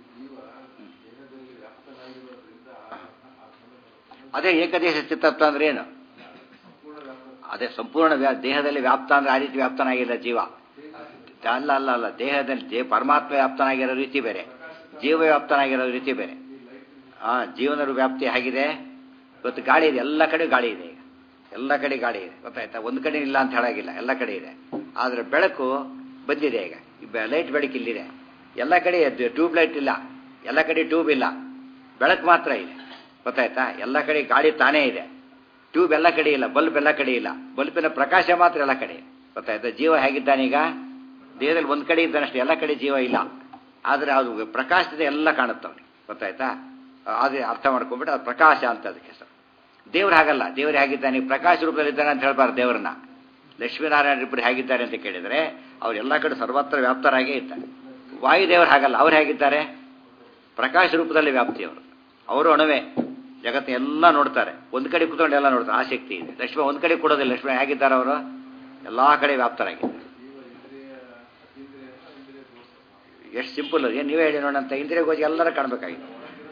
ಅದೇ ಏಕದೇಶ ಚಿತ್ತತ್ವ ಅಂದ್ರೆ ಏನು ಅದೇ ಸಂಪೂರ್ಣ ವ್ಯಾ ದೇಹದಲ್ಲಿ ವ್ಯಾಪ್ತ ಅಂದ್ರೆ ಆ ರೀತಿ ವ್ಯಾಪ್ತನಾಗಿಲ್ಲ ಜೀವ ಅಲ್ಲ ಅಲ್ಲ ಅಲ್ಲ ದೇಹದಲ್ಲಿ ದೇ ಪರಮಾತ್ಮ ವ್ಯಾಪ್ತನಾಗಿರೋ ರೀತಿ ಬೇರೆ ಜೀವ ವ್ಯಾಪ್ತನಾಗಿರೋ ರೀತಿ ಬೇರೆ ಆ ಜೀವನದ ವ್ಯಾಪ್ತಿ ಹೇಗಿದೆ ಇವತ್ತು ಗಾಳಿ ಇದೆ ಎಲ್ಲ ಕಡೆ ಗಾಳಿ ಇದೆ ಈಗ ಎಲ್ಲ ಕಡೆ ಗಾಳಿ ಇದೆ ಗೊತ್ತಾಯ್ತಾ ಒಂದು ಕಡೆ ಇಲ್ಲ ಅಂತ ಹೇಳಾಗಿಲ್ಲ ಎಲ್ಲ ಕಡೆ ಇದೆ ಆದರೆ ಬೆಳಕು ಬಂದಿದೆ ಈಗ ಲೈಟ್ ಬೆಳಕು ಇಲ್ಲಿದೆ ಎಲ್ಲ ಕಡೆ ಟ್ಯೂಬ್ ಲೈಟ್ ಇಲ್ಲ ಎಲ್ಲ ಕಡೆ ಟ್ಯೂಬ್ ಇಲ್ಲ ಬೆಳಕು ಮಾತ್ರ ಇದೆ ಗೊತ್ತಾಯ್ತಾ ಎಲ್ಲ ಕಡೆ ಗಾಳಿ ತಾನೇ ಇದೆ ಟ್ಯೂಬ್ ಎಲ್ಲ ಕಡೆ ಇಲ್ಲ ಬಲ್ಬ್ ಎಲ್ಲ ಕಡೆ ಇಲ್ಲ ಬಲ್ಬಿನ ಪ್ರಕಾಶ ಮಾತ್ರ ಎಲ್ಲ ಕಡೆ ಗೊತ್ತಾಯ್ತಾ ಜೀವ ಹೇಗಿದ್ದಾನೀಗ ದೇಹದಲ್ಲಿ ಒಂದು ಕಡೆ ಇದ್ದಾನಷ್ಟೇ ಎಲ್ಲ ಕಡೆ ಜೀವ ಇಲ್ಲ ಆದರೆ ಅದು ಪ್ರಕಾಶದ ಎಲ್ಲ ಕಾಣುತ್ತೆ ಅವ್ನಿಗೆ ಗೊತ್ತಾಯ್ತಾ ಅದೇ ಅರ್ಥ ಮಾಡ್ಕೊಂಡ್ಬಿಟ್ಟು ಅದು ಪ್ರಕಾಶ ಅಂತ ಅದಕ್ಕೆ ಹೆಸರು ದೇವ್ರು ಹಾಗಲ್ಲ ದೇವ್ರು ಹೇಗಿದ್ದಾನೆ ಪ್ರಕಾಶ ರೂಪದಲ್ಲಿದ್ದಾನೆ ಅಂತ ಹೇಳ್ಬಾರ್ದು ದೇವ್ರನ್ನ ಲಕ್ಷ್ಮೀನಾರಾಯಣ ಇಬ್ಬರು ಹೇಗಿದ್ದಾರೆ ಅಂತ ಕೇಳಿದರೆ ಅವ್ರು ಎಲ್ಲ ಕಡೆ ಸರ್ವತ್ರ ವ್ಯಾಪ್ತರಾಗೇ ಇದ್ದಾರೆ ವಾಯುದೇವರು ಹಾಗಲ್ಲ ಅವ್ರು ಹೇಗಿದ್ದಾರೆ ಪ್ರಕಾಶ ರೂಪದಲ್ಲಿ ವ್ಯಾಪ್ತಿ ಅವರು ಅವರು ಅಣುವೆ ಜಗತ್ತು ಎಲ್ಲ ನೋಡ್ತಾರೆ ಒಂದು ಕಡೆ ಕೂತ್ಕೊಂಡು ಎಲ್ಲ ನೋಡ್ತಾರೆ ಆ ಶಕ್ತಿ ಇದೆ ಲಕ್ಷ್ಮಣ ಒಂದು ಕಡೆ ಕೊಡೋದಿಲ್ಲ ಲಕ್ಷ್ಮಣ ಹೇಗಿದ್ದಾರೆ ಅವರು ಎಲ್ಲ ಕಡೆ ವ್ಯಾಪ್ತರಾಗಿದ್ದಾರೆ ಎಷ್ಟು ಸಿಂಪಲ್ ಅದು ಏನು ನೀವೇ ಹೇಳಿ ನೋಡಂತ ಇಂದ್ರಿಯ ಗೋಜಿ ಎಲ್ಲರ ಕಾಣಬೇಕಾಗಿದೆ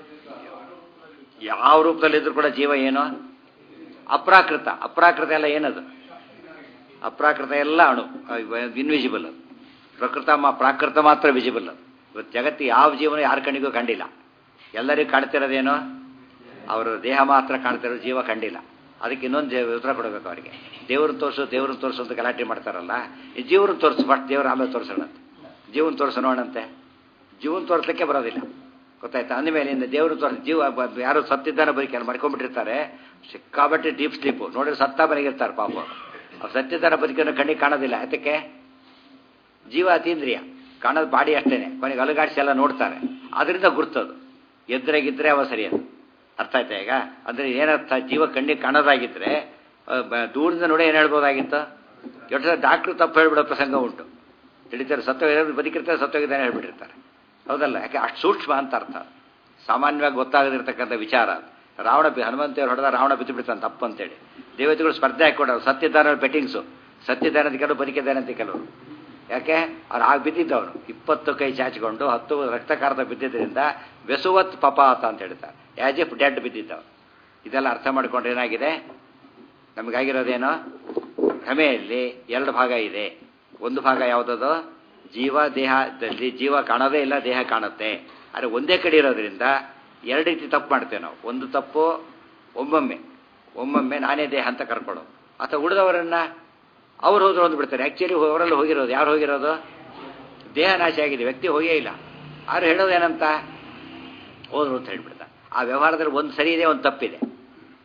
ಯಾವ ರೂಪದಲ್ಲಿದ್ರೂ ಕೂಡ ಜೀವ ಏನು ಅಪ್ರಾಕೃತ ಅಪ್ರಾಕೃತ ಎಲ್ಲ ಏನದು ಅಪ್ರಾಕೃತ ಎಲ್ಲ ಅಣು ಇನ್ವಿಸಿಬಲ್ ಅದು ಪ್ರಕೃತ ಪ್ರಾಕೃತ ಮಾತ್ರ ವಿಸಿಬಲ್ ಅದು ಇವತ್ತು ಜಗತ್ತು ಯಾವ ಜೀವನ ಯಾರ ಕಣ್ಣಿಗೂ ಕಂಡಿಲ್ಲ ಎಲ್ಲರಿಗೂ ಕಾಣ್ತಿರೋದೇನು ಅವರು ದೇಹ ಮಾತ್ರ ಕಾಣ್ತಿರೋ ಜೀವ ಕಂಡಿಲ್ಲ ಅದಕ್ಕೆ ಇನ್ನೊಂದು ಉತ್ತರ ಕೊಡಬೇಕು ಅವರಿಗೆ ದೇವ್ರನ್ನ ತೋರಿಸು ದೇವ್ರನ್ನ ತೋರಿಸು ಅಂತ ಗಲಾಟೆ ಮಾಡ್ತಾರಲ್ಲ ಈ ಜೀವ್ರನ್ನ ತೋರಿಸು ಫಸ್ಟ್ ದೇವ್ರ ಆಮೇಲೆ ತೋರಿಸೋಣ ಜೀವನ ತೋರಿಸೋಣಂತೆ ಜೀವನ ತೋರಿಸಲಿಕ್ಕೆ ಬರೋದಿಲ್ಲ ಗೊತ್ತಾಯ್ತಾ ಅಂದಮೇಲೆ ಇನ್ನು ದೇವರು ತೋರಿಸಿ ಜೀವ ಯಾರು ಸತ್ತಿದ್ದಾನೆ ಬರೀ ಕೆಲವು ಮಾಡ್ಕೊಂಡ್ಬಿಟ್ಟಿರ್ತಾರೆ ಸಿಕ್ಕಾಬಟ್ಟೆ ಡೀಪ್ ಸ್ಲೀಪು ನೋಡಿದ್ರೆ ಸತ್ತ ಮನೆಗಿರ್ತಾರೆ ಪಾಪ ಅವ್ರು ಸತ್ತಿದ್ದಾರ ಬದುಕಿನ ಕಣ್ಣಿಗೆ ಕಾಣೋದಿಲ್ಲ ಅದಕ್ಕೆ ಜೀವ ಅತೀಂದ್ರಿಯ ಕಾಣೋದು ಬಾಡಿ ಅಷ್ಟೇನೆ ಕೊನೆಗೆ ಅಲುಗಾಡಿಸಿ ಎಲ್ಲ ನೋಡ್ತಾರೆ ಅದರಿಂದ ಗುರ್ತದು ಎದ್ರೆಗಿದ್ರೆ ಅವ ಸರಿಯದು ಅರ್ಥ ಆಯ್ತಾ ಈಗ ಅಂದರೆ ಏನರ್ಥ ಜೀವ ಕಣ್ಣಿಗೆ ಕಾಣೋದಾಗಿದ್ದರೆ ದೂರದಿಂದ ನೋಡಿ ಏನು ಹೇಳ್ಬೋದಾಗಿತ್ತು ಎಷ್ಟು ಡಾಕ್ಟ್ರು ತಪ್ಪು ಹೇಳ್ಬಿಡೋ ಪ್ರಸಂಗ ಉಂಟು ತಿಳಿತಾರೆ ಸತ್ವ ಬದುಕಿರ್ತಾರೆ ಸತ್ವಗಿದ್ದಾನೆ ಹೇಳ್ಬಿಟ್ಟಿರ್ತಾರೆ ಹೌದಲ್ಲ ಯಾಕೆ ಅಷ್ಟು ಸೂಕ್ಷ್ಮ ಅಂತ ಅರ್ಥ ಸಾಮಾನ್ಯವಾಗಿ ಗೊತ್ತಾಗದಿರ್ತಕ್ಕಂಥ ವಿಚಾರ ರಾವಣ ಹನುಮಂತೇವ್ರು ಹೊಡೆದ ರಾವಣ ಬಿದ್ದು ಬಿಡ್ತಾನೆ ತಪ್ಪು ಅಂತೇಳಿ ದೇವತೆಗಳು ಸ್ಪರ್ಧೆ ಹಾಕೊಡೋರು ಸತ್ತಿದ್ದಾನೆ ಬೆಟ್ಟಿಂಗ್ಸು ಸತ್ತಿದ್ದಾನೆ ಅಂತ ಕೆಲವು ಬದುಕಿದ್ದಾನೆ ಅಂತ ಕೆಲವರು ಯಾಕೆ ಅವ್ರು ಆಗ ಬಿದ್ದಿದ್ದವನು ಇಪ್ಪತ್ತು ಕೈ ಚಾಚಿಕೊಂಡು ಹತ್ತು ರಕ್ತಕಾರದ ಬಿದ್ದಿದ್ದರಿಂದ ಬೆಸುವತ್ ಪಪಾತ ಅಂತ ಹೇಳ್ತಾರೆ ಆ್ಯಸ್ ಎಫ್ ಡೆಡ್ ಬಿದ್ದಿದ್ದವ ಇದೆಲ್ಲ ಅರ್ಥ ಮಾಡ್ಕೊಂಡ್ರೆ ಏನಾಗಿದೆ ನಮಗಾಗಿರೋದೇನೋ ಭ್ರಮೆಯಲ್ಲಿ ಎರಡು ಭಾಗ ಇದೆ ಒಂದು ಭಾಗ ಯಾವುದದು ಜೀವ ದೇಹದಲ್ಲಿ ಜೀವ ಕಾಣೋದೇ ಇಲ್ಲ ದೇಹ ಕಾಣುತ್ತೆ ಆದರೆ ಒಂದೇ ಕಡೆ ಇರೋದ್ರಿಂದ ಎರಡು ರೀತಿ ತಪ್ಪು ಮಾಡ್ತೇವೆ ನಾವು ಒಂದು ತಪ್ಪು ಒಮ್ಮೊಮ್ಮೆ ಒಮ್ಮೊಮ್ಮೆ ನಾನೇ ದೇಹ ಅಂತ ಕರ್ಕೊಳ್ಳೋದು ಅಥವಾ ಉಳಿದವರನ್ನ ಅವ್ರು ಹೋದ್ರು ಒಂದು ಬಿಡ್ತಾರೆ ಆ್ಯಕ್ಚುಲಿ ಅವರಲ್ಲಿ ಹೋಗಿರೋದು ಯಾರು ಹೋಗಿರೋದು ದೇಹ ನಾಶ ಆಗಿದೆ ವ್ಯಕ್ತಿ ಹೋಗೇ ಇಲ್ಲ ಆದ್ರೆ ಹೇಳೋದೇನಂತ ಹೋದ್ರು ಅಂತ ಹೇಳ್ಬಿಡ್ತಾರೆ ಆ ವ್ಯವಹಾರದಲ್ಲಿ ಒಂದು ಸರಿ ಇದೆ ಒಂದು ತಪ್ಪಿದೆ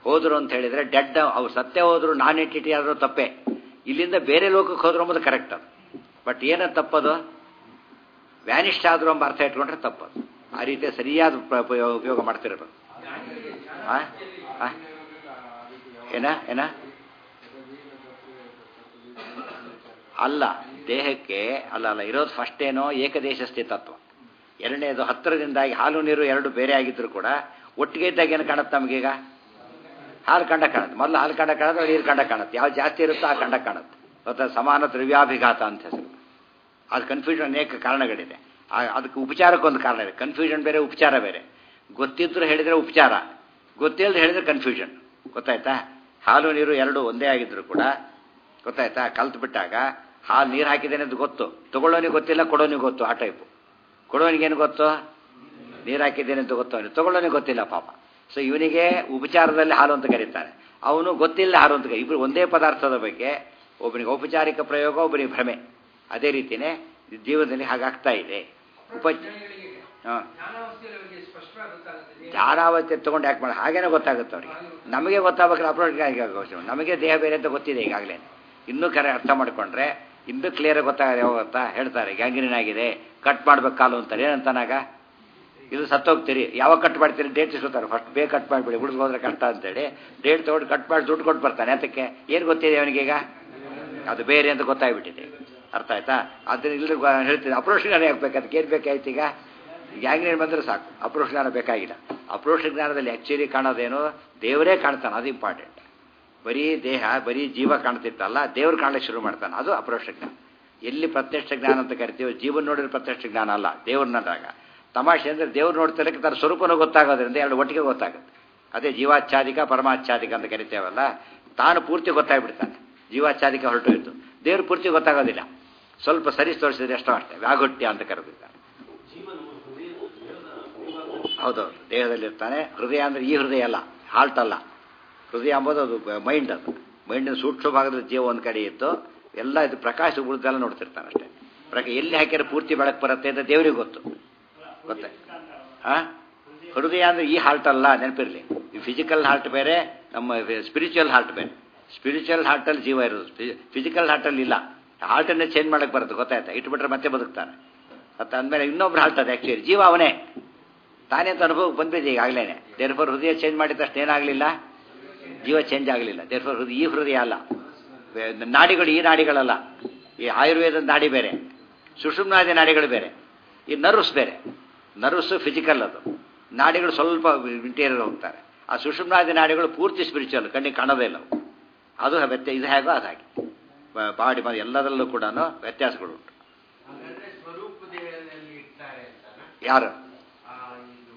ಹೋದ್ರು ಅಂತ ಹೇಳಿದ್ರೆ ಡೆಡ್ ಅವ್ರು ಸತ್ಯ ಹೋದ್ರು ನಾನ್ ಎಂಟಿಟಿ ಆದರೂ ತಪ್ಪೇ ಇಲ್ಲಿಂದ ಬೇರೆ ಲೋಕಕ್ಕೆ ಹೋದ್ರು ಅಂಬೋದು ಕರೆಕ್ಟ್ ಅದು ಬಟ್ ಏನದು ತಪ್ಪದು ವ್ಯಾನಿಷ್ಟ್ ಆದ್ರು ಎಂಬ ಅರ್ಥ ಇಟ್ಕೊಂಡ್ರೆ ತಪ್ಪದು ಆ ರೀತಿ ಸರಿಯಾದ ಪ್ರ- ಉಪಯೋಗ ಉಪಯೋಗ ಮಾಡ್ತಿರೋದು ಆ? ಆ? ಏನ ಏನ ಅಲ್ಲ ದೇಹಕ್ಕೆ ಅಲ್ಲ ಅಲ್ಲ ಇರೋದು ಫಸ್ಟ್ ಏನೋ ಏಕದೇಶ ಸ್ಥಿತತ್ವ ಎರಡನೇದು ಹತ್ತಿರದಿಂದಾಗಿ ಹಾಲು ನೀರು ಎರಡು ಬೇರೆ ಆಗಿದ್ರು ಕೂಡ ಒಟ್ಟಿಗೆ ಇದ್ದಾಗ ಏನು ಕಾಣುತ್ತೆ ನಮಗೀಗ ಹಾಲು ಕಂಡ ಕಾಣುತ್ತೆ ಮೊದಲು ಹಾಲು ಕಂಡ ಕಾಣುತ್ತೆ ನೀರು ಕಂಡ ಕಾಣುತ್ತೆ ಯಾವ್ದು ಜಾಸ್ತಿ ಇರುತ್ತೋ ಆ ಕಂಡ ಕಾಣುತ್ತೆ ಮತ್ತು ಸಮಾನ ದ್ರವ್ಯಾಭಿಘಾತ ಅಂತ ಹೆಸರು ಅದು ಕನ್ಫ್ಯೂಷನ್ ಅನೇಕ ಕಾರಣಗಳಿದೆ ಆ- ಅದಕ್ಕೆ ಉಪಚಾರಕ್ಕೊಂದು ಕಾರಣ ಇದೆ ಕನ್ಫ್ಯೂಷನ್ ಬೇರೆ ಉಪಚಾರ ಬೇರೆ ಗೊತ್ತಿದ್ರು ಹೇಳಿದರೆ ಉಪಚಾರ ಗೊತ್ತಿಲ್ಲದೆ ಹೇಳಿದ್ರೆ ಕನ್ಫ್ಯೂಷನ್ ಗೊತ್ತಾಯ್ತಾ ಹಾಲು ನೀರು ಎರಡು ಒಂದೇ ಆಗಿದ್ರು ಕೂಡ ಗೊತ್ತಾಯ್ತಾ ಕಲ್ತು ಬಿಟ್ಟಾಗ ಹಾಲು ನೀರು ಹಾಕಿದ್ದೇನೆ ಅಂತ ಗೊತ್ತು ತಗೊಳ್ಳೋನಿಗೆ ಗೊತ್ತಿಲ್ಲ ಕೊಡೋನಿಗೆ ಗೊತ್ತು ಆ ಟೈಪು ಕೊಡೋನಿಗೇನು ಗೊತ್ತು ನೀರು ಹಾಕಿದ್ದೇನೆ ಅಂತ ಗೊತ್ತು ಅವನಿಗೆ ತಗೊಳ್ಳೋನಿಗೆ ಗೊತ್ತಿಲ್ಲ ಪಾಪ ಸೊ ಇವನಿಗೆ ಉಪಚಾರದಲ್ಲಿ ಹಾಲು ಅಂತ ಕರೀತಾರೆ ಅವನು ಗೊತ್ತಿಲ್ಲ ಹಾಲು ಅಂತ ಕರೀ- ಇಬ್ರು ಒಂದೇ ಪದಾರ್ಥದ ಬಗ್ಗೆ ಒಬ್ಬನಿಗೆ ಔಪಚಾರಿಕ ಪ್ರಯೋಗ ಒಬ್ಬನಿಗೆ ಭ್ರಮೆ ಅದೇ ರೀತಿಯೇ ಜೀವನದಲ್ಲಿ ಹಾಗಾಗ್ತಾ ಇದೆ ಉಪ ಹಾಂ ಜ್ಞಾನಾವಸ್ಥೆ ತಗೊಂಡು ಯಾಕೆ ಮಾಡಿ ಹಾಗೇನೆ ಗೊತ್ತಾಗುತ್ತೆ ಅವ್ರಿಗೆ ನಮಗೆ ಗೊತ್ತಾಗಬೇಕು ಅಪ್ರೋಚ್ ನಮಗೆ ದೇಹ ಬೇರೆ ಅಂತ ಗೊತ್ತಿದೆ ಈಗಾಗಲೇ ಇನ್ನೂ ಕರೆ ಅರ್ಥ ಮಾಡ್ಕೊಂಡ್ರೆ ಇನ್ನೂ ಕ್ಲಿಯರ್ ಗೊತ್ತಾಗದೆ ಯಾವಾಗ ಗೊತ್ತಾ ಹೇಳ್ತಾರೆ ಗ್ಯಾಂಗ್ರೀನ್ ಆಗಿದೆ ಕಟ್ ಮಾಡ್ಬೇಕು ಕಾಲು ಅಂತಾರೆ ಏನಂತಾನಾಗ ಇದು ಸತ್ತೋಗ್ತೀರಿ ಯಾವಾಗ ಕಟ್ ಮಾಡ್ತೀರಿ ಡೇಟ್ ಇಸ್ಕೊತಾರೆ ಫಸ್ಟ್ ಬೇಗ ಕಟ್ ಮಾಡಿಬಿಡಿ ಉಳಿದು ಹೋದ್ರೆ ಕಷ್ಟ ಅಂತೇಳಿ ಡೇಟ್ ತೊಗೊಂಡು ಕಟ್ ಮಾಡಿ ದುಡ್ಡು ಕೊಟ್ಟು ಬರ್ತಾನೆ ಅದಕ್ಕೆ ಏನು ಗೊತ್ತಿದೆ ಅವನಿಗೀಗ ಅದು ಬೇರೆ ಅಂತ ಗೊತ್ತಾಗ್ಬಿಟ್ಟಿದೆ ಅರ್ಥ ಆಯ್ತಾ ಅದನ್ನ ಇಲ್ಲಿ ಹೇಳ್ತೀನಿ ಅಪ್ರೋಚ್ ಜ್ಞಾನ ಆಗ್ಬೇಕು ಅದಕ್ಕೆ ಏನು ಬೇಕಾಯ್ತು ಈಗ ಗ್ಯಾಂಗ್ರೀನ್ ಬಂದರೆ ಸಾಕು ಅಪ್ರೋಚ್ ಜ್ಞಾನ ಬೇಕಾಗಿಲ್ಲ ಅಪ್ರೋಚ್ ಜ್ಞಾನದಲ್ಲಿ ಆ್ಯಕ್ಚುಲಿ ಕಾಣೋದೇನು ದೇವರೇ ಕಾಣ್ತಾನೆ ಅದು ಇಂಪಾರ್ಟೆಂಟ್ ಬರೀ ದೇಹ ಬರೀ ಜೀವ ಕಾಣ್ತಿತ್ತಲ್ಲ ದೇವ್ರು ಕಾಣಲಿಕ್ಕೆ ಶುರು ಮಾಡ್ತಾನೆ ಅದು ಅಪ್ರೋಕ್ಷ ಜ್ಞಾನ ಎಲ್ಲಿ ಪ್ರತ್ಯಕ್ಷ ಜ್ಞಾನ ಅಂತ ಕರಿತೀವಿ ಜೀವನ ನೋಡಿದ್ರೆ ಪ್ರತ್ಯಕ್ಷ ಜ್ಞಾನ ಅಲ್ಲ ದೇವ್ರನ್ನದಾಗ ತಮಾಷೆ ಅಂದರೆ ದೇವ್ರು ನೋಡ್ತಿರಕ್ಕೆ ತನ್ನ ಸ್ವರೂಪನೂ ಗೊತ್ತಾಗೋದ್ರಿಂದ ಎರಡು ಒಟ್ಟಿಗೆ ಗೊತ್ತಾಗುತ್ತೆ ಅದೇ ಜೀವಾಚ್ಛಾದಿಕ ಪರಮಾಚ್ಛಾದಿಕ ಅಂತ ಕರಿತೇವಲ್ಲ ತಾನು ಪೂರ್ತಿ ಗೊತ್ತಾಗ್ಬಿಡ್ತಾನೆ ಜೀವಾಚ್ಛಾದಿಕ ಹೊರಟೋಯ್ತು ದೇವ್ರು ಪೂರ್ತಿ ಗೊತ್ತಾಗೋದಿಲ್ಲ ಸ್ವಲ್ಪ ಸರಿ ತೋರಿಸಿದ್ರೆ ಎಷ್ಟೋ ಅಷ್ಟೇ ವ್ಯಾಗುಟ್ಯ ಅಂತ ಕರೆದಿದ್ದಾರೆ ಹೌದೌದು ದೇಹದಲ್ಲಿರ್ತಾನೆ ಹೃದಯ ಅಂದರೆ ಈ ಹೃದಯ ಅಲ್ಲ ಹಾಲ್ಟ್ ಅಲ್ಲ ಹೃದಯ ಅಂಬೋದು ಅದು ಮೈಂಡ್ ಅದು ಮೈಂಡಿನ ಸೂಕ್ಷ್ಮ ಭಾಗದ ಜೀವ ಒಂದು ಕಡೆ ಇತ್ತು ಎಲ್ಲ ಇದು ಪ್ರಕಾಶ ಉಳಿದೆಲ್ಲ ನೋಡ್ತಿರ್ತಾನೆ ಅಷ್ಟೇ ಪ್ರಕ ಎಲ್ಲಿ ಹಾಕಿದ್ರೆ ಪೂರ್ತಿ ಬೆಳಕು ಬರುತ್ತೆ ಅಂತ ದೇವರಿಗೆ ಗೊತ್ತು ಗೊತ್ತೇ ಹಾ ಹೃದಯ ಅಂದರೆ ಈ ಹಾಲ್ಟ್ ಅಲ್ಲ ನೆನಪಿರಲಿ ಈ ಫಿಸಿಕಲ್ ಹಾರ್ಟ್ ಬೇರೆ ನಮ್ಮ ಸ್ಪಿರಿಚುವಲ್ ಹಾರ್ಟ್ ಬೇರೆ ಸ್ಪಿರಿಚುವಲ್ ಹಾರ್ಟಲ್ಲಿ ಜೀವ ಇರೋದು ಫಿಸಿಕಲ್ ಹಾರ್ಟಲ್ಲಿ ಇಲ್ಲ ಹಾರ್ಟನ್ನೇ ಚೇಂಜ್ ಮಾಡಕ್ಕೆ ಬರುತ್ತೆ ಗೊತ್ತಾಯ್ತಾ ಇಟ್ಬಿಟ್ರೆ ಮತ್ತೆ ಬದುಕ್ತಾನೆ ಮತ್ತು ಅಂದಮೇಲೆ ಇನ್ನೊಬ್ರು ಹಾರ್ಟ್ ಅದು ಆ್ಯಕ್ಚುಲಿ ಜೀವ ಅವನೇ ತಾನೇ ಅಂತ ಅನುಭವಕ್ಕೆ ಬಂದ್ಬಿದೆ ಈಗಾಗಲೇ ದೇರ್ಫೋರ್ ಹೃದಯ ಚೇಂಜ್ ಮಾಡಿದ ತಕ್ಷಣ ಏನಾಗಲಿಲ್ಲ ಜೀವ ಚೇಂಜ್ ಆಗಲಿಲ್ಲ ದೇರ್ಫೋರ್ ಹೃದಯ ಈ ಹೃದಯ ಅಲ್ಲ ಬೆ- ನಾಡಿಗಳು ಈ ನಾಡಿಗಳಲ್ಲ ಈ ಆಯುರ್ವೇದದ ನಾಡಿ ಬೇರೆ ಸುಷುಮ್ನಾದಿ ನಾಡಿಗಳು ಬೇರೆ ಈ ನರ್ವ್ಸ್ ಬೇರೆ ನರ್ವ್ಸ್ ಫಿಸಿಕಲ್ ಅದು ನಾಡಿಗಳು ಸ್ವಲ್ಪ ಇಂಟೀರಿಯರ್ ಹೋಗ್ತಾರೆ ಆ ಸುಷುಮ್ನಾದಿ ನಾಡಿಗಳು ಪೂರ್ತಿ ಸ್ಪಿರಿಚುವಲ್ ಕಣ್ಣಿಗೆ ಕಾಣೋದೇ ಇಲ್ಲ ಅವು. ಅದು ವ್ಯತ್ಯ ಇದು ಹೇಗೋ ಅದು ಹಾಗೆ ಬಾಡಿ ಎಲ್ಲದರಲ್ಲೂ ಕೂಡ ವ್ಯತ್ಯಾಸಗಳು ಉಂಟು ಹಾಗಾದ್ರೆ ಸ್ವರೂಪ ದೇಹದಲ್ಲಿ ಇರ್ತಾರೆ ಅಂತನಾ? ಯಾರು ಆ ಇದು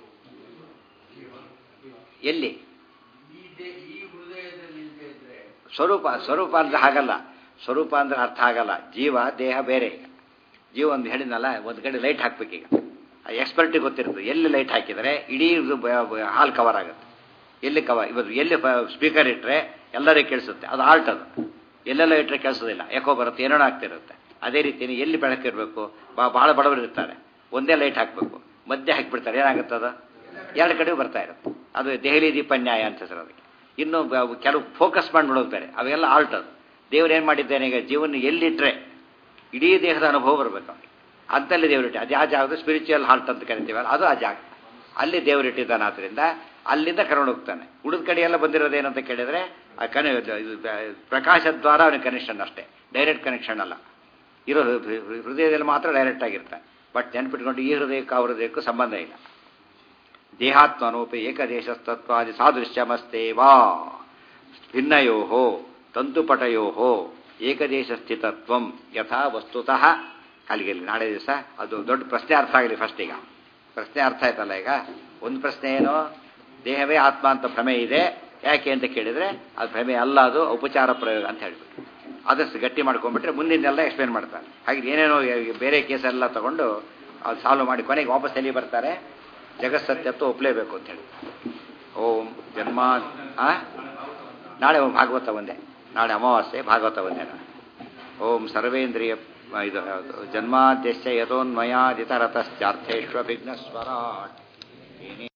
ಜೀವ ಜೀವ. ಎಲ್ಲಿ ಈ ದೇ ಈ ಹೃದಯದಲ್ಲಿ ಇಲ್ಲದೆ ಇದ್ರೆ ಸ್ವರೂಪ ಸ್ವರೂಪ ಅಂದ್ರೆ ಹಾಗಲ್ಲ ಸ್ವರೂಪ ಅಂದ್ರೆ ಅರ್ಥ ಆಗಲ್ಲ ಜೀವ ದೇಹ ಬೇರೆ ಈಗ ಜೀವ ಒಂದು ಹೇಳಿದ್ನಲ್ಲ ಒಂದು ಕಡೆ ಲೈಟ್ ಹಾಕ್ಬೇಕೀಗ ಎಕ್ಸ್ಪರ್ಟಿಗೆ ಗೊತ್ತಿರುತ್ತೆ ಎಲ್ಲಿ ಲೈಟ್ ಹಾಕಿದರೆ ಇಡೀ ಇದು ಬ- ಬ- ಹಾಲ್ ಕವರ್ ಆಗುತ್ತೆ ಎಲ್ಲಿ ಕವರ್ ಇವತ್ತು ಎಲ್ಲಿ ಸ್ಪೀಕರ್ ಇಟ್ಟರೆ ಎಲ್ಲರಿಗೂ ಕೇಳಿಸುತ್ತೆ ಅದು ಆಲ್ಟ್ ಅದು ಎಲ್ಲೆಲ್ಲ ಇಟ್ಟರೆ ಕೇಳಿಸೋದಿಲ್ಲ ಯಾಕೋ ಬರುತ್ತೆ ಏನೋ ಆಗ್ತಿರುತ್ತೆ ಅದೇ ರೀತಿ ಎಲ್ಲಿ ಬೆಳಕಿರಬೇಕು ಬಾ ಭಾಳ ಬಡವರು ಇರ್ತಾರೆ ಒಂದೇ ಲೈಟ್ ಹಾಕಬೇಕು ಮಧ್ಯೆ ಹಾಕಿಬಿಡ್ತಾರೆ ಏನಾಗುತ್ತೆ ಅದು ಎರಡು ಕಡೆ ಬರ್ತಾ ಇರುತ್ತೆ ಅದು ದೆಹಲಿ ದೀಪನ್ಯಾಯ ಅಂತ ಹೆಸರು ಅದಕ್ಕೆ ಇನ್ನು ಬ- ಕೆಲವು ಫೋಕಸ್ ಮಾಡಿಬಿಡೋದು ಬೇರೆ ಅವೆಲ್ಲ ಆಲ್ಟ್ ಅದು ದೇವ್ರು ಏನು ಮಾಡಿದ್ದೇನೆ ಈಗ ಜೀವನ ಎಲ್ಲಿಟ್ಟರೆ ಇಡೀ ದೇಹದ ಅನುಭವ ಬರಬೇಕು ಅವನಿಗೆ ಅಂತಲ್ಲಿ ದೇವರಿಟ್ಟು ಅದು ಯಾವ ಜಾಗದ ಸ್ಪಿರಿಚುವಲ್ ಹಾಲ್ಟ್ ಅಂತ ಕರಿತೀವಲ್ಲ ಅದು ಆ ಜಾಗ ಅಲ್ಲಿ ದೇವರಿಟ್ಟಿದ್ದಾನೆ ಆದ್ದರಿಂದ ಅಲ್ಲಿಂದ ಕರ್ಕೊಂಡು ಹೋಗ್ತಾನೆ ಉಳಿದ ಕಡೆ ಎಲ್ಲ ಬಂದಿರೋದೇನಂತ ಕೇಳಿದ್ರೆ ಆ ಕನೆ ಇದು ಪ್ರಕಾಶದ ದ್ವಾರ ಅವನಿಗೆ ಕನೆಕ್ಷನ್ ಅಷ್ಟೇ ಡೈರೆಕ್ಟ್ ಕನೆಕ್ಷನ್ ಅಲ್ಲ ಇರೋ ಹೃ- ಹೃ- ಹೃದಯದಲ್ಲಿ ಮಾತ್ರ ಡೈರೆಕ್ಟ್ ಆಗಿರ್ತಾನೆ ಬಟ್ ನೆನ್ಪಿಟ್ಕೊಂಡು ಈ ಹೃದಯಕ್ಕೂ ಆ ಹೃದಯಕ್ಕೂ ಸಂಬಂಧ ಇಲ್ಲ ದೇಹಾತ್ಮನೋಪಿ ಏಕದೇಶಸ್ತತ್ವಾದಿ ಸಾದೃಶ್ಯಮಸ್ತೆ ವಾ ಭಿನ್ನಯೋ ತಂತುಪಟಯೋ ಏಕದೇಶ ಸ್ಥಿತತ್ವಂ ಯಥಾ ವಸ್ತುತಃ ಅಲ್ಲಿಗೆ ಇಲ್ಲಿ ನಾಳೆ ದಿವಸ ಅದು ದೊಡ್ಡ ಪ್ರಶ್ನೆ ಅರ್ಥ ಆಗಲಿ ಫಸ್ಟ್ ಈಗ ಪ್ರಶ್ನೆ ಅರ್ಥ ಆಯ್ತಲ್ಲ ಈಗ ಒಂದು ಪ್ರಶ್ನೆ ಏನು ದೇಹವೇ ಆತ್ಮ ಅಂತ ಭ್ರಮೆ ಇದೆ ಯಾಕೆ ಅಂತ ಕೇಳಿದರೆ ಅದು ಭ್ರಮೆ ಅಲ್ಲ ಅದು ಉಪಚಾರ ಪ್ರಯೋಗ ಅಂತ ಹೇಳ್ಬಿಟ್ಟು ಅದಷ್ಟು ಗಟ್ಟಿ ಮಾಡ್ಕೊಂಡ್ಬಿಟ್ರೆ ಮುಂದಿನೆಲ್ಲ ಎಕ್ಸ್ಪ್ಲೇನ್ ಮಾಡ್ತಾರೆ ಹಾಗೆ ಏನೇನೋ ಬೇರೆ ಕೇಸೆಲ್ಲ ತಗೊಂಡು ಅದು ಸಾಲ್ವ್ ಮಾಡಿ ಕೊನೆಗೆ ವಾಪಸ್ ಎಲ್ಲಿ ಬರ್ತಾರೆ ಜಗತ್ಸತ್ಯತ್ವ ಒಪ್ಪಲೇಬೇಕು ಅಂತ ಹೇಳಿ ಓಂ ಜನ್ಮ ಆ? ನಾಳೆ ಭಾಗವತ ಒಂದೇ ನಾಳೆ ಅಮಾವಾಸ್ಯೆ ಭಾಗವತ ಒಂದೇ ನಾಳೆ ಓಂ ಸರ್ವೇಂದ್ರಿಯ ಇದು ಯಾವುದು? ಜನ್ಮಾದ್ಯಶ್ಚ ಯಥೋನ್ಮಯಾದಿತರತಶ್ಚಾರ್ಥೇಶ್ವ ವಿಘ್ನಸ್ವರಾಟ್